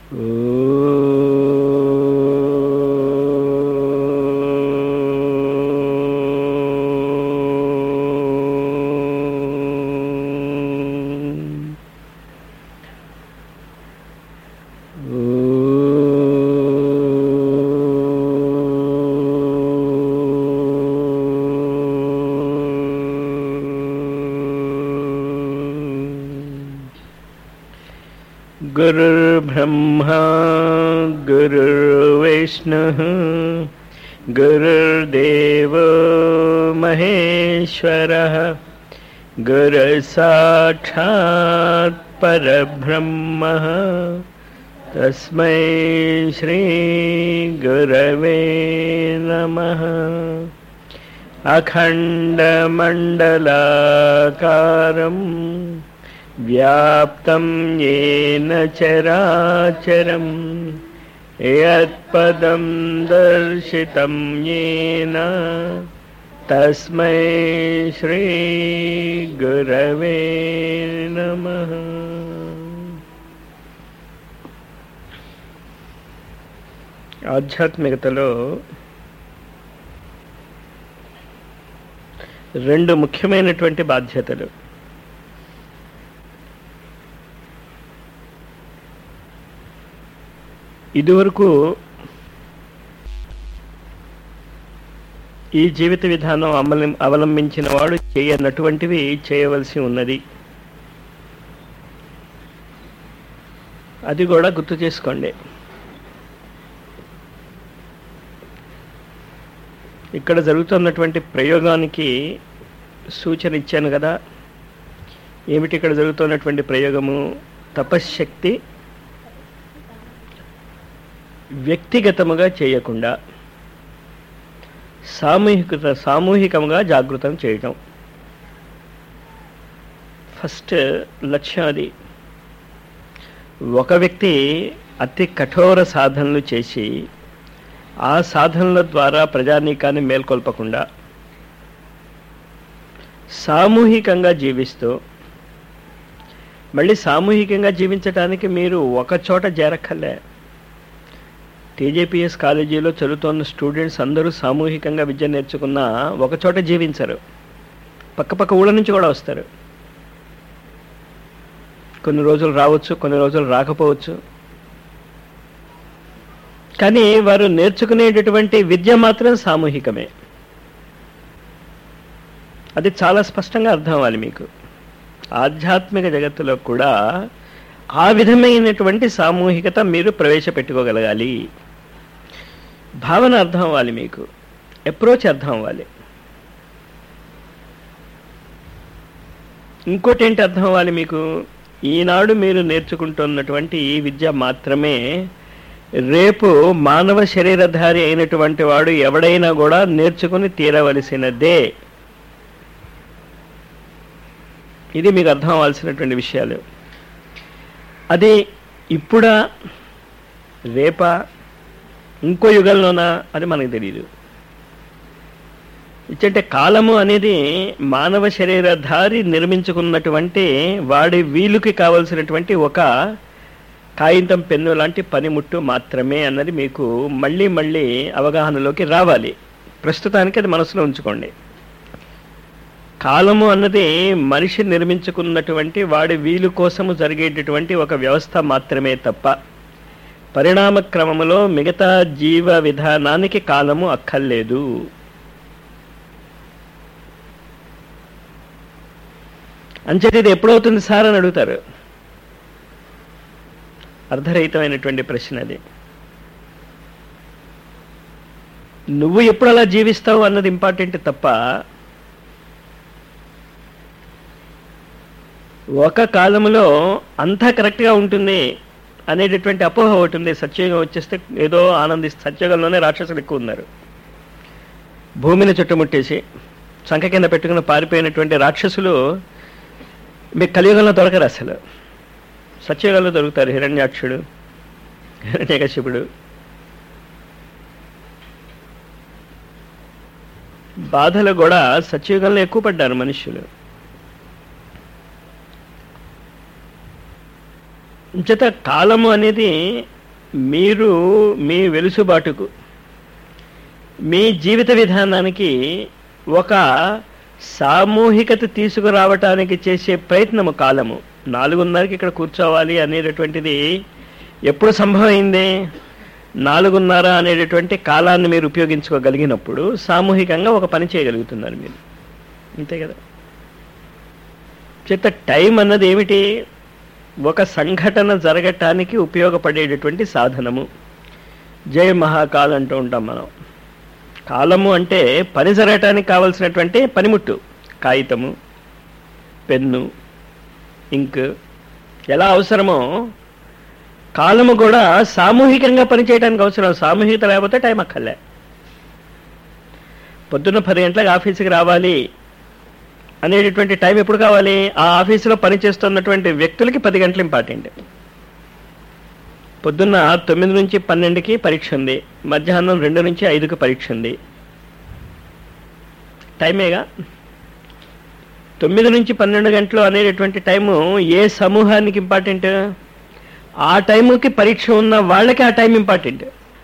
गुरुर्ब्रह्मा गुरुर्विष्णुः गुरुर्देव महेश्वरः गुरुसाक्षात् परब्रह्मः तस्मै श्रीगुरवे नमः अखण्डमण्डलाकारम् व्याप्तं येन चराचरम् यत्पदं दर्शितं येन तस्मै श्रीगुरवे नमः ఆధ్యాత్మికతలో రెండు ముఖ్యమైనటువంటి బాధ్యతలు ఇదివరకు ఈ జీవిత విధానం అమలు అవలంబించిన వాడు చేయనటువంటివి చేయవలసి ఉన్నది అది కూడా గుర్తు చేసుకోండి ఇక్కడ జరుగుతున్నటువంటి ప్రయోగానికి సూచన ఇచ్చాను కదా ఏమిటి ఇక్కడ జరుగుతున్నటువంటి ప్రయోగము తపశ్శక్తి వ్యక్తిగతముగా చేయకుండా సామూహికత సామూహికంగా జాగృతం చేయటం ఫస్ట్ లక్ష్యం అది ఒక వ్యక్తి అతి కఠోర సాధనలు చేసి ఆ సాధనల ద్వారా ప్రజానీకాన్ని మేల్కొల్పకుండా సామూహికంగా జీవిస్తూ మళ్ళీ సామూహికంగా జీవించడానికి మీరు ఒక చోట చేరక్కర్లే టీజేపీఎస్ కాలేజీలో చదువుతున్న స్టూడెంట్స్ అందరూ సామూహికంగా విద్య నేర్చుకున్న ఒక చోట జీవించరు పక్కపక్క ఊళ్ళ నుంచి కూడా వస్తారు కొన్ని రోజులు రావచ్చు కొన్ని రోజులు రాకపోవచ్చు కానీ వారు నేర్చుకునేటటువంటి విద్య మాత్రం సామూహికమే అది చాలా స్పష్టంగా అర్థం అవ్వాలి మీకు ఆధ్యాత్మిక జగత్తులో కూడా ఆ విధమైనటువంటి సామూహికత మీరు ప్రవేశపెట్టుకోగలగాలి భావన అర్థం అవ్వాలి మీకు అప్రోచ్ అర్థం అవ్వాలి ఇంకోటి ఏంటి అర్థం అవ్వాలి మీకు ఈనాడు మీరు నేర్చుకుంటున్నటువంటి ఈ విద్య మాత్రమే రేపు మానవ శరీరధారి అయినటువంటి వాడు ఎవడైనా కూడా నేర్చుకుని తీరవలసినదే ఇది మీకు అర్థం అవ్వాల్సినటువంటి విషయాలు అది ఇప్పుడా రేపా ఇంకో యుగంలోనా అది మనకు తెలియదు ఇచ్చంటే కాలము అనేది మానవ శరీరధారి నిర్మించుకున్నటువంటి వాడి వీలుకి కావలసినటువంటి ఒక కాగితం పెన్ను లాంటి పనిముట్టు మాత్రమే అన్నది మీకు మళ్ళీ మళ్ళీ అవగాహనలోకి రావాలి ప్రస్తుతానికి అది మనసులో ఉంచుకోండి కాలము అన్నది మనిషి నిర్మించుకున్నటువంటి వాడి వీలు కోసము జరిగేటటువంటి ఒక వ్యవస్థ మాత్రమే తప్ప పరిణామ క్రమములో మిగతా జీవ విధానానికి కాలము అక్కర్లేదు అంచేది ఇది ఎప్పుడవుతుంది సార్ అని అడుగుతారు అర్ధరహితమైనటువంటి ప్రశ్న అది నువ్వు ఎప్పుడు అలా జీవిస్తావు అన్నది ఇంపార్టెంట్ తప్ప ఒక కాలంలో అంతా కరెక్ట్గా ఉంటుంది అనేటటువంటి అపోహ ఒకటి ఉంది సత్యయుగం వచ్చేస్తే ఏదో ఆనంది సత్యయుగంలోనే రాక్షసులు ఎక్కువ ఉన్నారు భూమిని చుట్టుముట్టేసి సంఖ కింద పెట్టుకుని పారిపోయినటువంటి రాక్షసులు మీకు కలియుగంలో దొరకరు అసలు సత్యయుగంలో దొరుకుతారు హిరణ్యాక్షుడు హిరణ్యకశిపుడు బాధలు కూడా సత్యయుగంలో ఎక్కువ పడ్డారు మనుష్యులు చేత కాలము అనేది మీరు మీ వెలుసుబాటుకు మీ జీవిత విధానానికి ఒక సామూహికత తీసుకురావటానికి చేసే ప్రయత్నము కాలము నాలుగున్నరకి ఇక్కడ కూర్చోవాలి అనేటటువంటిది ఎప్పుడు సంభవమైంది నాలుగున్నర అనేటటువంటి కాలాన్ని మీరు ఉపయోగించుకోగలిగినప్పుడు సామూహికంగా ఒక పని చేయగలుగుతున్నారు మీరు అంతే కదా చేత టైం అన్నది ఏమిటి ఒక సంఘటన జరగటానికి ఉపయోగపడేటటువంటి సాధనము జయ మహాకాల్ అంటూ ఉంటాం మనం కాలము అంటే పని జరగటానికి కావలసినటువంటి పనిముట్టు కాగితము పెన్ను ఇంక్ ఎలా అవసరమో కాలము కూడా సామూహికంగా పనిచేయడానికి అవసరం సామూహికత లేకపోతే టైం అక్కర్లే పొద్దున్న పది గంటలకు ఆఫీస్కి రావాలి అనేటటువంటి టైం ఎప్పుడు కావాలి ఆ ఆఫీసులో పనిచేస్తున్నటువంటి వ్యక్తులకి పది గంటలు ఇంపార్టెంట్ పొద్దున్న తొమ్మిది నుంచి పన్నెండుకి పరీక్ష ఉంది మధ్యాహ్నం రెండు నుంచి ఐదుకి పరీక్ష ఉంది టైమేగా తొమ్మిది నుంచి పన్నెండు గంటలు అనేటటువంటి టైము ఏ సమూహానికి ఇంపార్టెంట్ ఆ టైంకి పరీక్ష ఉన్న వాళ్ళకి ఆ టైం ఇంపార్టెంట్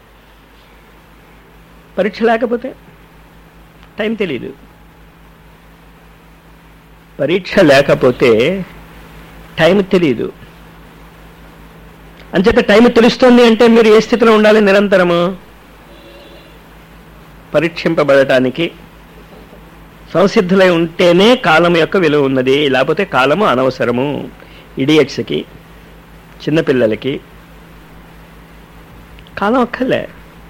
పరీక్ష లేకపోతే టైం తెలియదు పరీక్ష లేకపోతే టైం తెలియదు అంచేత టైం తెలుస్తుంది అంటే మీరు ఏ స్థితిలో ఉండాలి నిరంతరము పరీక్షింపబడటానికి సంసిద్ధులై ఉంటేనే కాలం యొక్క విలువ ఉన్నది లేకపోతే కాలము అనవసరము ఇడియట్స్కి చిన్నపిల్లలకి కాలం అక్కర్లే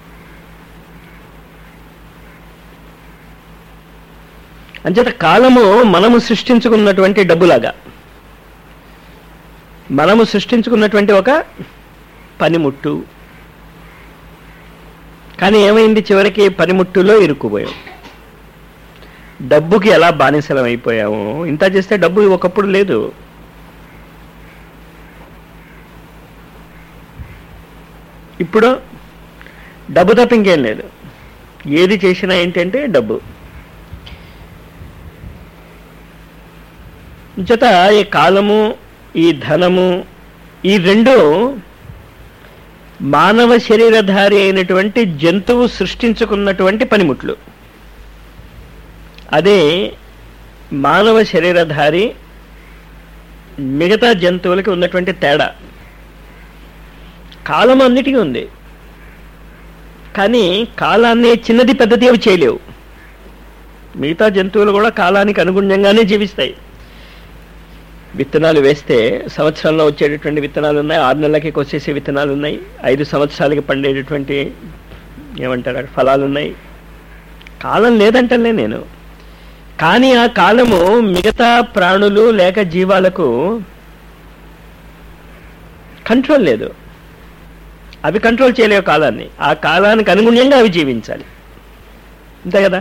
అంచేత కాలము మనము సృష్టించుకున్నటువంటి డబ్బులాగా మనము సృష్టించుకున్నటువంటి ఒక పనిముట్టు కానీ ఏమైంది చివరికి పనిముట్టులో ఇరుక్కుపోయాం డబ్బుకి ఎలా బానిసలం అయిపోయాము ఇంత చేస్తే డబ్బు ఒకప్పుడు లేదు ఇప్పుడు డబ్బు తప్ప ఇంకేం లేదు ఏది చేసినా ఏంటంటే డబ్బు చేత ఈ కాలము ఈ ధనము ఈ రెండు మానవ శరీరధారి అయినటువంటి జంతువు సృష్టించుకున్నటువంటి పనిముట్లు అదే మానవ శరీరధారి మిగతా జంతువులకి ఉన్నటువంటి తేడా కాలం అన్నిటికీ ఉంది కానీ కాలాన్ని చిన్నది పెద్దది అవి చేయలేవు మిగతా జంతువులు కూడా కాలానికి అనుగుణ్యంగానే జీవిస్తాయి విత్తనాలు వేస్తే సంవత్సరంలో వచ్చేటటువంటి విత్తనాలు ఉన్నాయి ఆరు నెలలకి కొచ్చేసే విత్తనాలు ఉన్నాయి ఐదు సంవత్సరాలకి పండేటటువంటి ఏమంటారు ఫలాలు ఉన్నాయి కాలం లేదంటలే నేను కానీ ఆ కాలము మిగతా ప్రాణులు లేక జీవాలకు కంట్రోల్ లేదు అవి కంట్రోల్ చేయలేవు కాలాన్ని ఆ కాలానికి అనుగుణ్యంగా అవి జీవించాలి అంతే కదా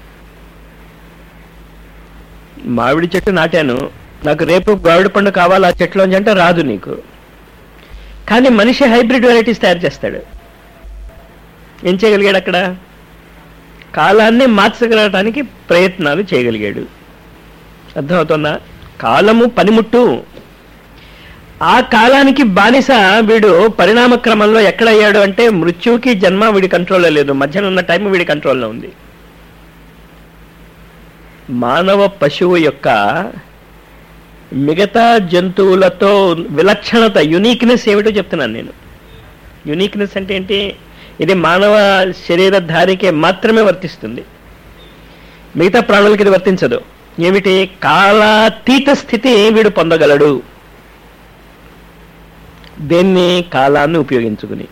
మామిడి చెట్టు నాటాను నాకు రేపు మామిడి పండు కావాలి ఆ చెట్టులోంచి అంటే రాదు నీకు కానీ మనిషి హైబ్రిడ్ వెరైటీస్ తయారు చేస్తాడు ఏం చేయగలిగాడు అక్కడ కాలాన్ని మార్చగలగటానికి ప్రయత్నాలు చేయగలిగాడు అర్థమవుతుందా కాలము పనిముట్టు ఆ కాలానికి బానిస వీడు పరిణామ క్రమంలో ఎక్కడయ్యాడు అంటే మృత్యువుకి జన్మ వీడి కంట్రోల్లో లేదు మధ్యన ఉన్న టైం వీడి కంట్రోల్లో ఉంది మానవ పశువు యొక్క మిగతా జంతువులతో విలక్షణత యునీక్నెస్ ఏమిటో చెప్తున్నాను నేను యునీక్నెస్ అంటే ఏంటి ఇది మానవ శరీరధారికే మాత్రమే వర్తిస్తుంది మిగతా ప్రాణులకి ఇది వర్తించదు ఏమిటి కాలాతీత స్థితి వీడు పొందగలడు దేన్ని కాలాన్ని ఉపయోగించుకుని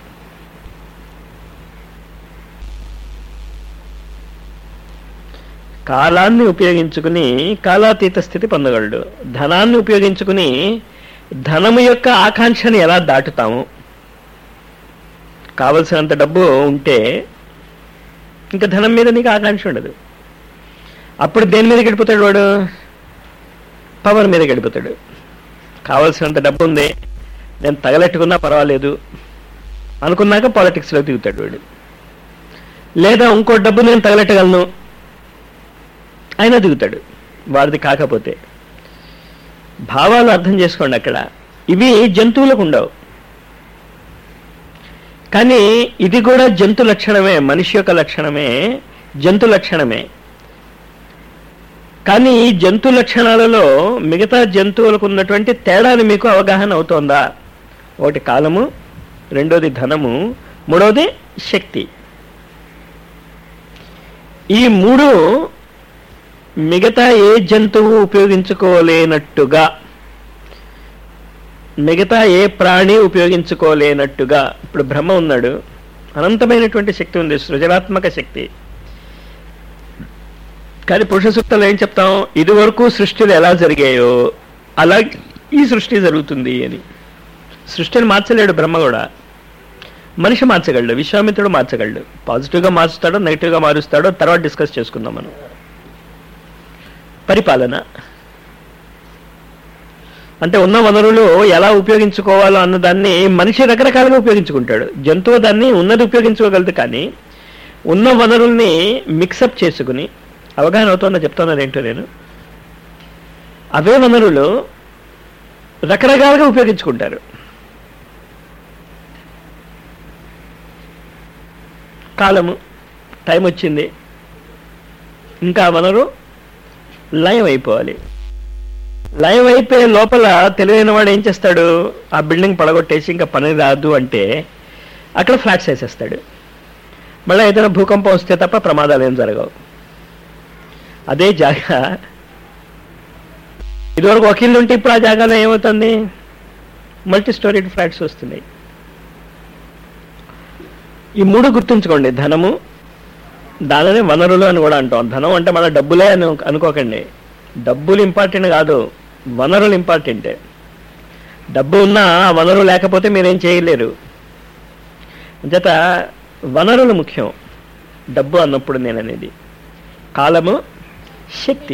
కాలాన్ని ఉపయోగించుకుని కాలాతీత స్థితి పొందగలడు ధనాన్ని ఉపయోగించుకుని ధనము యొక్క ఆకాంక్షని ఎలా దాటుతాము కావలసినంత డబ్బు ఉంటే ఇంకా ధనం మీద నీకు ఆకాంక్ష ఉండదు అప్పుడు దేని మీద గడిపోతాడు వాడు పవర్ మీద గడిపోతాడు కావలసినంత డబ్బు ఉంది నేను తగలెట్టుకున్నా పర్వాలేదు అనుకున్నాక పాలిటిక్స్లో దిగుతాడు వాడు లేదా ఇంకో డబ్బు నేను తగలెట్టగలను అయినా దిగుతాడు వాడిది కాకపోతే భావాలు అర్థం చేసుకోండి అక్కడ ఇవి జంతువులకు ఉండవు కానీ ఇది కూడా జంతు లక్షణమే మనిషి యొక్క లక్షణమే జంతు లక్షణమే కానీ ఈ జంతు లక్షణాలలో మిగతా జంతువులకు ఉన్నటువంటి తేడాని మీకు అవగాహన అవుతోందా ఒకటి కాలము రెండోది ధనము మూడవది శక్తి ఈ మూడు మిగతా ఏ జంతువు ఉపయోగించుకోలేనట్టుగా మిగతా ఏ ప్రాణి ఉపయోగించుకోలేనట్టుగా ఇప్పుడు బ్రహ్మ ఉన్నాడు అనంతమైనటువంటి శక్తి ఉంది సృజనాత్మక శక్తి కానీ పురుష సూక్తంలో ఏం చెప్తాం ఇదివరకు సృష్టిలు ఎలా జరిగాయో అలా ఈ సృష్టి జరుగుతుంది అని సృష్టిని మార్చలేడు బ్రహ్మ కూడా మనిషి మార్చగలడు విశ్వామిత్రుడు మార్చగలడు పాజిటివ్గా మార్చుతాడో నెగిటివ్గా మారుస్తాడో తర్వాత డిస్కస్ చేసుకుందాం మనం పరిపాలన అంటే ఉన్న వనరులు ఎలా ఉపయోగించుకోవాలో అన్న దాన్ని మనిషి రకరకాలుగా ఉపయోగించుకుంటాడు జంతువు దాన్ని ఉన్నది ఉపయోగించుకోగలదు కానీ ఉన్న వనరుల్ని మిక్సప్ చేసుకుని అవగాహన అవుతుందో చెప్తున్నది ఏంటో నేను అవే వనరులు రకరకాలుగా ఉపయోగించుకుంటారు కాలము టైం వచ్చింది ఇంకా ఆ వనరు లయం అయిపోవాలి లయం అయిపోయే లోపల తెలివైన వాడు ఏం చేస్తాడు ఆ బిల్డింగ్ పడగొట్టేసి ఇంకా పని రాదు అంటే అక్కడ ఫ్లాట్స్ వేసేస్తాడు మళ్ళీ ఏదైనా భూకంపం వస్తే తప్ప ప్రమాదాలు ఏం జరగవు అదే జాగా ఇదివరకు ఒక ఇల్లు ఉంటే ఇప్పుడు ఆ జాగాలో ఏమవుతుంది మల్టీ స్టోరీడ్ ఫ్లాట్స్ వస్తున్నాయి ఈ మూడు గుర్తుంచుకోండి ధనము దానినే వనరులు అని కూడా అంటాం ధనం అంటే మన డబ్బులే అని అనుకోకండి డబ్బులు ఇంపార్టెంట్ కాదు వనరులు ఇంపార్టెంటే డబ్బు ఉన్నా ఆ వనరు లేకపోతే మీరేం చేయలేరు జత వనరులు ముఖ్యం డబ్బు అన్నప్పుడు నేను అనేది కాలము శక్తి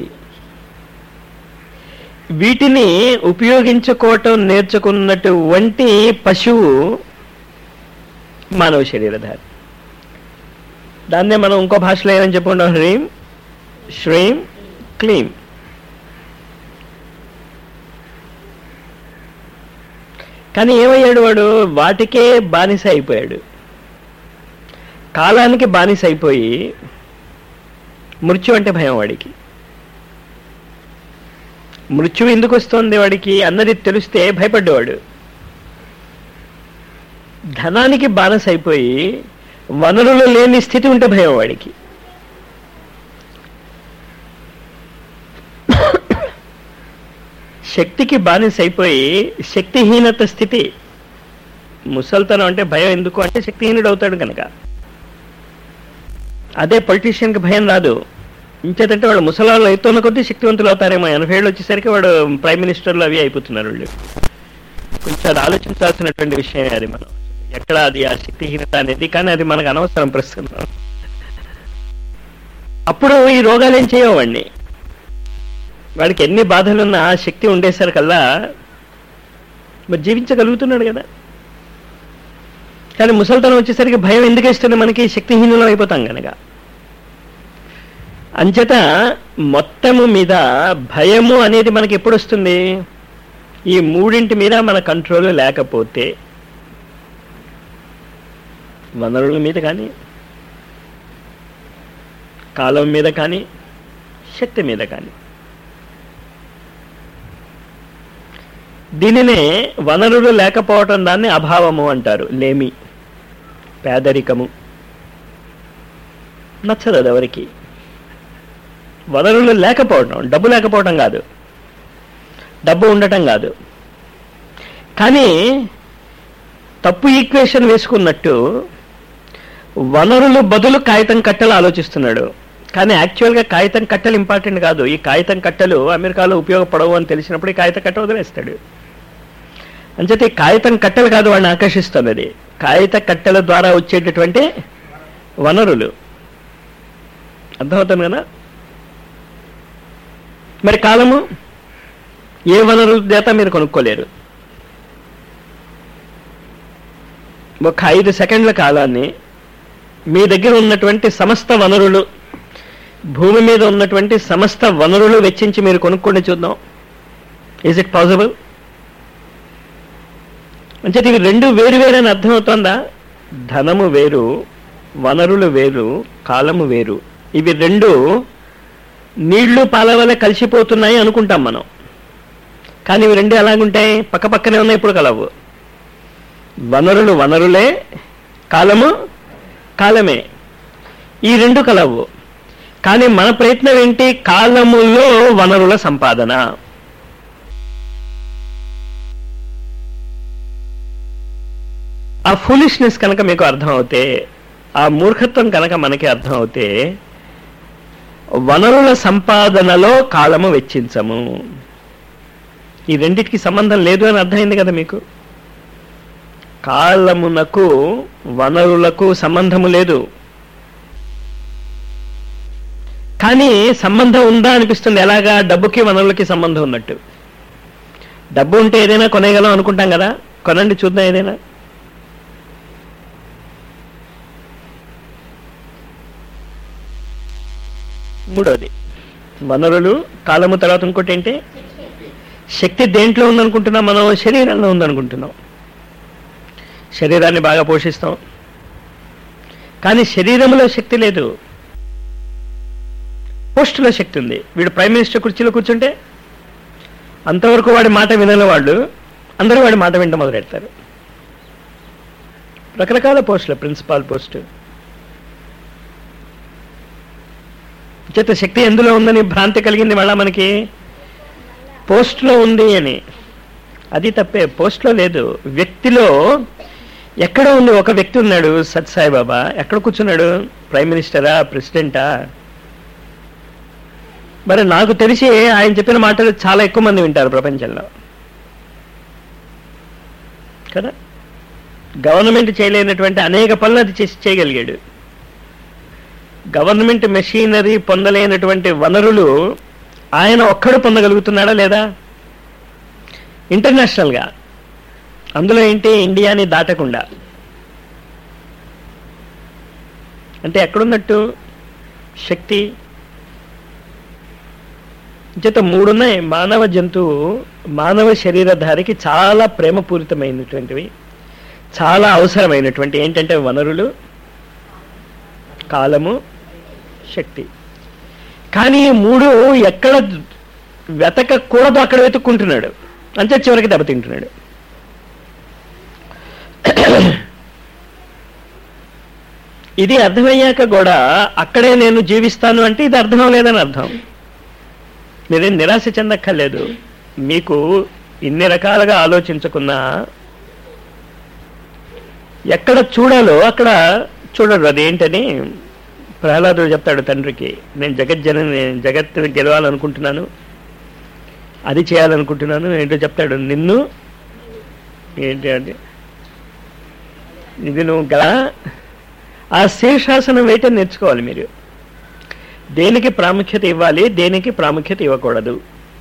వీటిని ఉపయోగించుకోవటం నేర్చుకున్నటువంటి పశువు మానవ శరీరధారి దాన్నే మనం ఇంకో భాషలో ఏమని చెప్పుకుంటాం హ్రీం శ్రీం క్లీం కానీ ఏమయ్యాడు వాడు వాటికే బానిస అయిపోయాడు కాలానికి బానిస అయిపోయి మృత్యు అంటే భయం వాడికి మృత్యు ఎందుకు వస్తుంది వాడికి అన్నది తెలిస్తే భయపడ్డవాడు ధనానికి బానిస అయిపోయి వనరులు లేని స్థితి ఉంటే భయం వాడికి శక్తికి బానిస అయిపోయి శక్తిహీనత స్థితి ముసల్తనం అంటే భయం ఎందుకు అంటే శక్తిహీనుడు అవుతాడు కనుక అదే పొలిటీషియన్కి భయం రాదు ఇంచేతంటే వాళ్ళు ముసలాళ్ళు అవుతున్న కొద్దీ శక్తివంతులు అవుతారేమో ఎనభై ఏళ్ళు వచ్చేసరికి వాడు ప్రైమ్ మినిస్టర్లు అవి అయిపోతున్నారు వాళ్ళు కొంచెం అది ఆలోచించాల్సినటువంటి విషయమే అది మనం ఎక్కడ అది ఆ శక్తిహీనత అనేది కానీ అది మనకు అనవసరం ప్రస్తుతం అప్పుడు ఈ రోగాలు ఏం చేయవండి వాడికి ఎన్ని బాధలున్నా ఆ శక్తి ఉండేసరికల్లా మరి జీవించగలుగుతున్నాడు కదా కానీ ముసల్తనం వచ్చేసరికి భయం ఎందుకు ఇస్తుంది మనకి శక్తిహీనులం అయిపోతాం కనుక అంచేత మొత్తము మీద భయము అనేది మనకి ఎప్పుడు వస్తుంది ఈ మూడింటి మీద మన కంట్రోల్ లేకపోతే వనరుల మీద కానీ కాలం మీద కానీ శక్తి మీద కానీ దీనినే వనరులు లేకపోవటం దాన్ని అభావము అంటారు లేమి పేదరికము నచ్చదు అది ఎవరికి వనరులు లేకపోవటం డబ్బు లేకపోవటం కాదు డబ్బు ఉండటం కాదు కానీ తప్పు ఈక్వేషన్ వేసుకున్నట్టు వనరులు బదులు కాగితం కట్టెలు ఆలోచిస్తున్నాడు కానీ యాక్చువల్గా కాగితం కట్టెలు ఇంపార్టెంట్ కాదు ఈ కాగితం కట్టెలు అమెరికాలో ఉపయోగపడవు అని తెలిసినప్పుడు ఈ కాగిత కట్ట వదిలేస్తాడు అంచేత ఈ కాగితం కట్టెలు కాదు వాడిని ఆకర్షిస్తున్నది కాగిత కట్టెల ద్వారా వచ్చేటటువంటి వనరులు అర్థమవుతుంది కదా మరి కాలము ఏ వనరుల చేత మీరు కొనుక్కోలేరు ఒక ఐదు సెకండ్ల కాలాన్ని మీ దగ్గర ఉన్నటువంటి సమస్త వనరులు భూమి మీద ఉన్నటువంటి సమస్త వనరులు వెచ్చించి మీరు కొనుక్కోండి చూద్దాం ఈజ్ ఇట్ పాసిబుల్ అంటే ఇవి రెండు వేరు వేరు అని అర్థమవుతోందా ధనము వేరు వనరులు వేరు కాలము వేరు ఇవి రెండు నీళ్లు పాల వల్ల కలిసిపోతున్నాయి అనుకుంటాం మనం కానీ ఇవి రెండు ఎలాగుంటాయి పక్క పక్కనే ఉన్నాయి ఇప్పుడు కలవు వనరులు వనరులే కాలము కాలమే ఈ రెండు కలవు కానీ మన ప్రయత్నం ఏంటి కాలములో వనరుల సంపాదన ఆ ఫూలిష్నెస్ కనుక మీకు అర్థం అవుతే ఆ మూర్ఖత్వం కనుక మనకి అర్థం అవుతే వనరుల సంపాదనలో కాలము వెచ్చించము ఈ రెండిటికి సంబంధం లేదు అని అర్థమైంది కదా మీకు కాలమునకు వనరులకు సంబంధము లేదు కానీ సంబంధం ఉందా అనిపిస్తుంది ఎలాగా డబ్బుకి వనరులకి సంబంధం ఉన్నట్టు డబ్బు ఉంటే ఏదైనా కొనేయగలం అనుకుంటాం కదా కొనండి చూద్దాం ఏదైనా మూడోది వనరులు కాలము తర్వాత ఇంకోటి ఏంటి శక్తి దేంట్లో ఉందనుకుంటున్నాం మనం శరీరంలో ఉందనుకుంటున్నాం శరీరాన్ని బాగా పోషిస్తాం కానీ శరీరంలో శక్తి లేదు పోస్టులో శక్తి ఉంది వీడు ప్రైమ్ మినిస్టర్ కుర్చీలో కూర్చుంటే అంతవరకు వాడి మాట వినని వాళ్ళు అందరూ వాడి మాట వింట మొదలెడతారు రకరకాల పోస్టులు ప్రిన్సిపాల్ పోస్టు చేత శక్తి ఎందులో ఉందని భ్రాంతి కలిగింది మళ్ళా మనకి పోస్ట్లో ఉంది అని అది తప్పే పోస్ట్లో లేదు వ్యక్తిలో ఎక్కడ ఉంది ఒక వ్యక్తి ఉన్నాడు సత్సాయి బాబా ఎక్కడ కూర్చున్నాడు ప్రైమ్ మినిస్టరా ప్రెసిడెంటా మరి నాకు తెలిసి ఆయన చెప్పిన మాటలు చాలా ఎక్కువ మంది వింటారు ప్రపంచంలో కదా గవర్నమెంట్ చేయలేనటువంటి అనేక పనులు అది చేసి చేయగలిగాడు గవర్నమెంట్ మెషీనరీ పొందలేనటువంటి వనరులు ఆయన ఒక్కడు పొందగలుగుతున్నాడా లేదా ఇంటర్నేషనల్గా అందులో ఏంటి ఇండియాని దాటకుండా అంటే ఎక్కడున్నట్టు శక్తి చేత మూడున్నాయి మానవ జంతువు మానవ శరీరధారికి చాలా ప్రేమపూరితమైనటువంటివి చాలా అవసరమైనటువంటి ఏంటంటే వనరులు కాలము శక్తి కానీ ఈ మూడు ఎక్కడ వెతకకూడదు అక్కడ వెతుక్కుంటున్నాడు అంతే చివరికి దెబ్బతింటున్నాడు ఇది అర్థమయ్యాక కూడా అక్కడే నేను జీవిస్తాను అంటే ఇది అర్థం లేదని అర్థం మీరేం నిరాశ చెందక్కర్లేదు మీకు ఇన్ని రకాలుగా ఆలోచించకున్నా ఎక్కడ చూడాలో అక్కడ చూడరు అదేంటని ప్రహ్లాదుడు చెప్తాడు తండ్రికి నేను జగజ్జనని జగత్తుని గెలవాలనుకుంటున్నాను అది చేయాలనుకుంటున్నాను ఏంటో చెప్తాడు నిన్ను ఏంటి అంటే ఇది నువ్వు గల ఆ శీర్షాసనం వేయటం నేర్చుకోవాలి మీరు దేనికి ప్రాముఖ్యత ఇవ్వాలి దేనికి ప్రాముఖ్యత ఇవ్వకూడదు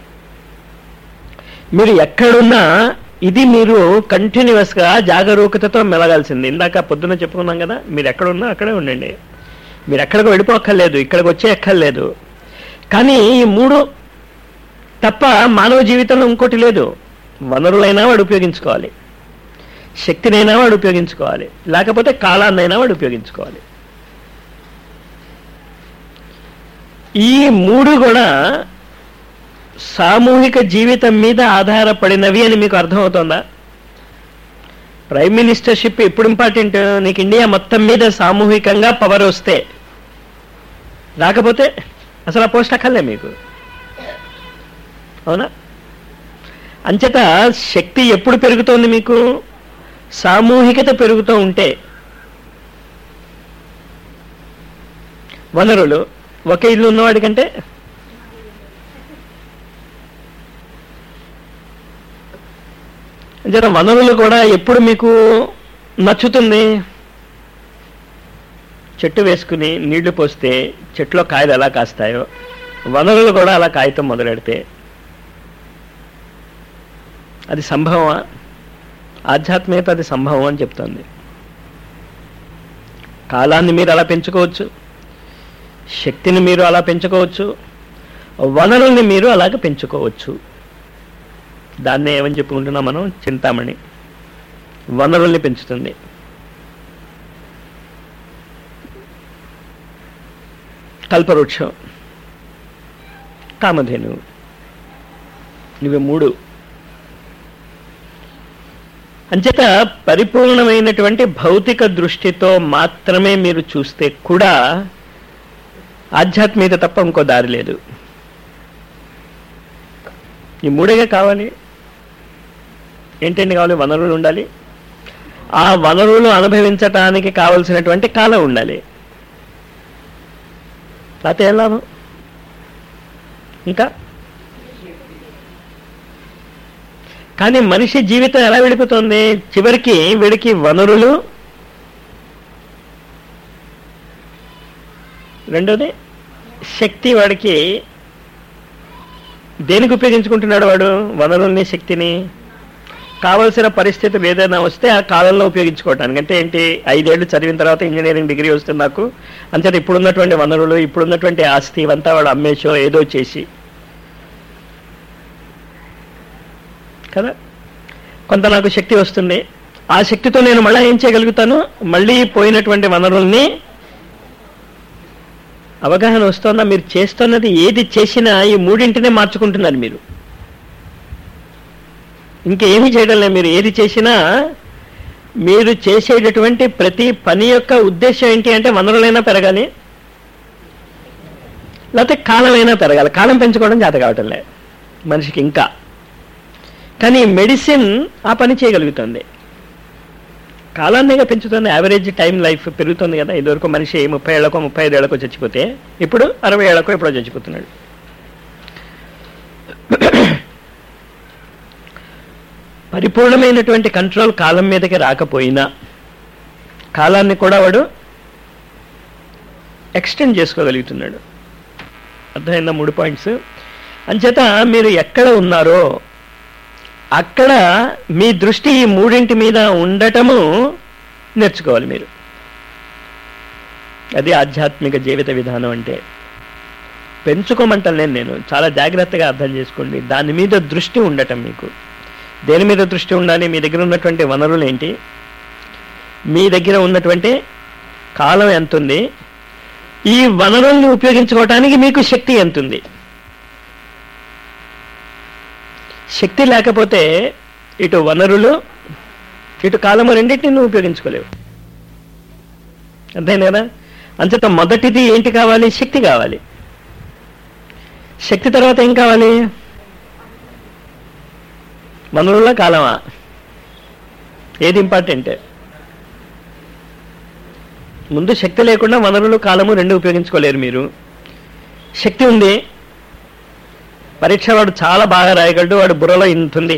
మీరు ఎక్కడున్నా ఇది మీరు కంటిన్యూస్ గా జాగరూకతతో మెలగాల్సింది ఇందాక పొద్దున చెప్పుకున్నాం కదా మీరు ఎక్కడున్నా అక్కడే ఉండండి మీరు ఎక్కడికి వెళ్ళిపోక్కర్లేదు ఇక్కడికి వచ్చే ఎక్కర్లేదు కానీ ఈ మూడు తప్ప మానవ జీవితంలో ఇంకోటి లేదు వనరులైనా వాడు ఉపయోగించుకోవాలి శక్తినైనా వాడు ఉపయోగించుకోవాలి లేకపోతే కాలాన్నైనా వాడు ఉపయోగించుకోవాలి ఈ మూడు కూడా సామూహిక జీవితం మీద ఆధారపడినవి అని మీకు అర్థమవుతోందా ప్రైమ్ మినిస్టర్షిప్ ఎప్పుడు ఇంపార్టెంట్ నీకు ఇండియా మొత్తం మీద సామూహికంగా పవర్ వస్తే రాకపోతే అసలు ఆ పోస్ట్ అక్కర్లే మీకు అవునా అంచేత శక్తి ఎప్పుడు పెరుగుతోంది మీకు సామూహికత పెరుగుతూ ఉంటే వనరులు ఒక ఇల్లు ఉన్నవాడికంటే జర వనరులు కూడా ఎప్పుడు మీకు నచ్చుతుంది చెట్టు వేసుకుని నీళ్లు పోస్తే చెట్లో కాయలు ఎలా కాస్తాయో వనరులు కూడా అలా కాయతం మొదలెడితే అది సంభవమా ఆధ్యాత్మికత అది సంభవం అని చెప్తుంది కాలాన్ని మీరు అలా పెంచుకోవచ్చు శక్తిని మీరు అలా పెంచుకోవచ్చు వనరుల్ని మీరు అలాగ పెంచుకోవచ్చు దాన్నే ఏమని చెప్పుకుంటున్నాం మనం చింతామణి వనరుల్ని పెంచుతుంది కల్పవృక్షం కామధేను ఇవి మూడు అంచేత పరిపూర్ణమైనటువంటి భౌతిక దృష్టితో మాత్రమే మీరు చూస్తే కూడా ఆధ్యాత్మికత తప్ప ఇంకో దారి లేదు ఈ మూడేగా కావాలి ఏంటండి కావాలి వనరులు ఉండాలి ఆ వనరులు అనుభవించటానికి కావలసినటువంటి కాలం ఉండాలి లేకపోతే ఏం లాభం ఇంకా కానీ మనిషి జీవితం ఎలా వెళ్ళిపోతుంది చివరికి వీడికి వనరులు రెండోది శక్తి వాడికి దేనికి ఉపయోగించుకుంటున్నాడు వాడు వనరుల్ని శక్తిని కావలసిన పరిస్థితులు ఏదైనా వస్తే ఆ కాలంలో ఉపయోగించుకోవటానికి అంటే ఏంటి ఐదేళ్లు చదివిన తర్వాత ఇంజనీరింగ్ డిగ్రీ వస్తుంది నాకు అంతేత ఇప్పుడున్నటువంటి వనరులు ఇప్పుడున్నటువంటి ఆస్తి ఇవంతా వాడు అమ్మేసో ఏదో చేసి కదా కొంత నాకు శక్తి వస్తుంది ఆ శక్తితో నేను మళ్ళీ ఏం చేయగలుగుతాను మళ్ళీ పోయినటువంటి వనరుల్ని అవగాహన వస్తుందా మీరు చేస్తున్నది ఏది చేసినా ఈ మూడింటినే మార్చుకుంటున్నారు మీరు ఇంకేమీ చేయడం లేదు మీరు ఏది చేసినా మీరు చేసేటటువంటి ప్రతి పని యొక్క ఉద్దేశం ఏంటి అంటే వనరులైనా పెరగాలి లేకపోతే కాలమైనా పెరగాలి కాలం పెంచుకోవడం చేత కావటం లేదు మనిషికి ఇంకా కానీ మెడిసిన్ ఆ పని చేయగలుగుతుంది కాలాన్నిగా పెంచుతుంది యావరేజ్ టైం లైఫ్ పెరుగుతుంది కదా ఇదివరకు మనిషి ముప్పై ఏళ్ళకో ముప్పై ఐదు ఏళ్ళకో చచ్చిపోతే ఇప్పుడు అరవై ఏళ్ళకో ఎప్పుడో చచ్చిపోతున్నాడు పరిపూర్ణమైనటువంటి కంట్రోల్ కాలం మీదకి రాకపోయినా కాలాన్ని కూడా వాడు ఎక్స్టెండ్ చేసుకోగలుగుతున్నాడు అర్థమైందా మూడు పాయింట్స్ అంచేత మీరు ఎక్కడ ఉన్నారో అక్కడ మీ దృష్టి ఈ మూడింటి మీద ఉండటము నేర్చుకోవాలి మీరు అది ఆధ్యాత్మిక జీవిత విధానం అంటే పెంచుకోమంటలేను నేను చాలా జాగ్రత్తగా అర్థం చేసుకోండి దాని మీద దృష్టి ఉండటం మీకు దేని మీద దృష్టి ఉండాలి మీ దగ్గర ఉన్నటువంటి వనరులు ఏంటి మీ దగ్గర ఉన్నటువంటి కాలం ఎంత ఉంది ఈ వనరుల్ని ఉపయోగించుకోవటానికి మీకు శక్తి ఎంత ఉంది శక్తి లేకపోతే ఇటు వనరులు ఇటు కాలము రెండింటిని నువ్వు ఉపయోగించుకోలేవు అంతేనా కదా అంచేత మొదటిది ఏంటి కావాలి శక్తి కావాలి శక్తి తర్వాత ఏం కావాలి వనరుల కాలమా ఏది ఇంపార్టెంట్ ముందు శక్తి లేకుండా వనరులు కాలము రెండు ఉపయోగించుకోలేరు మీరు శక్తి ఉంది పరీక్ష వాడు చాలా బాగా రాయగలడు వాడు బుర్రలో ఇంతుంది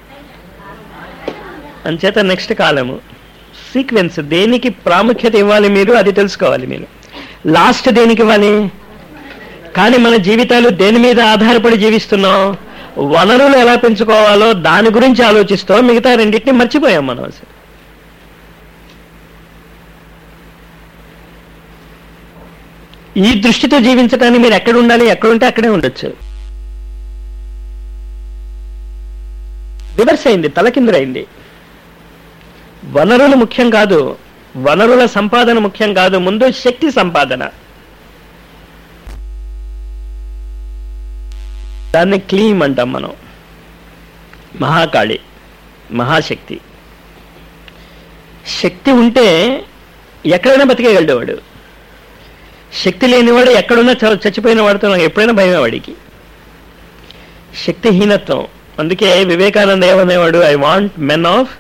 అంచేత నెక్స్ట్ కాలము సీక్వెన్స్ దేనికి ప్రాముఖ్యత ఇవ్వాలి మీరు అది తెలుసుకోవాలి మీరు లాస్ట్ దేనికి ఇవ్వాలి కానీ మన జీవితాలు దేని మీద ఆధారపడి జీవిస్తున్నాం వనరులు ఎలా పెంచుకోవాలో దాని గురించి ఆలోచిస్తూ మిగతా రెండింటిని మర్చిపోయాం మనం అసలు ఈ దృష్టితో జీవించడానికి మీరు ఎక్కడ ఉండాలి ఎక్కడ ఉంటే అక్కడే ఉండొచ్చు రివర్స్ అయింది తలకిందులైంది వనరులు ముఖ్యం కాదు వనరుల సంపాదన ముఖ్యం కాదు ముందు శక్తి సంపాదన దాన్ని క్లీమ్ అంటాం మనం మహాకాళి మహాశక్తి శక్తి ఉంటే ఎక్కడైనా బతికేయగలడు వాడు శక్తి లేనివాడు ఎక్కడున్నా చ- చచ్చిపోయిన వాడితో నాకు ఎప్పుడైనా భయమే వాడికి శక్తిహీనత్వం అందుకే వివేకానంద ఏమనేవాడు ఐ వాంట్ మెన్ ఆఫ్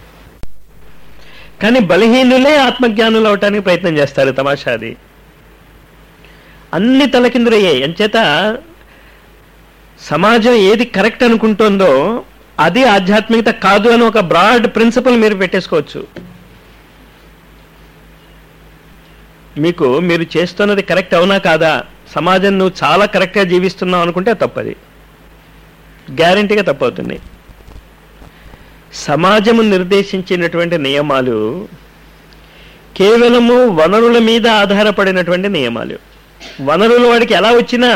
కానీ బలహీనులే ఆత్మజ్ఞానులు అవటానికి ప్రయత్నం చేస్తారు తమాషాది అన్ని తలకిందులయ్యాయి అంచేత సమాజం ఏది కరెక్ట్ అనుకుంటుందో అది ఆధ్యాత్మికత కాదు అని ఒక బ్రాడ్ ప్రిన్సిపల్ మీరు పెట్టేసుకోవచ్చు మీకు మీరు చేస్తున్నది కరెక్ట్ అవునా కాదా సమాజం నువ్వు చాలా కరెక్ట్గా జీవిస్తున్నావు అనుకుంటే తప్పది గ్యారంటీగా తప్పవుతుంది సమాజము నిర్దేశించినటువంటి నియమాలు కేవలము వనరుల మీద ఆధారపడినటువంటి నియమాలు వనరులు వాడికి ఎలా వచ్చినా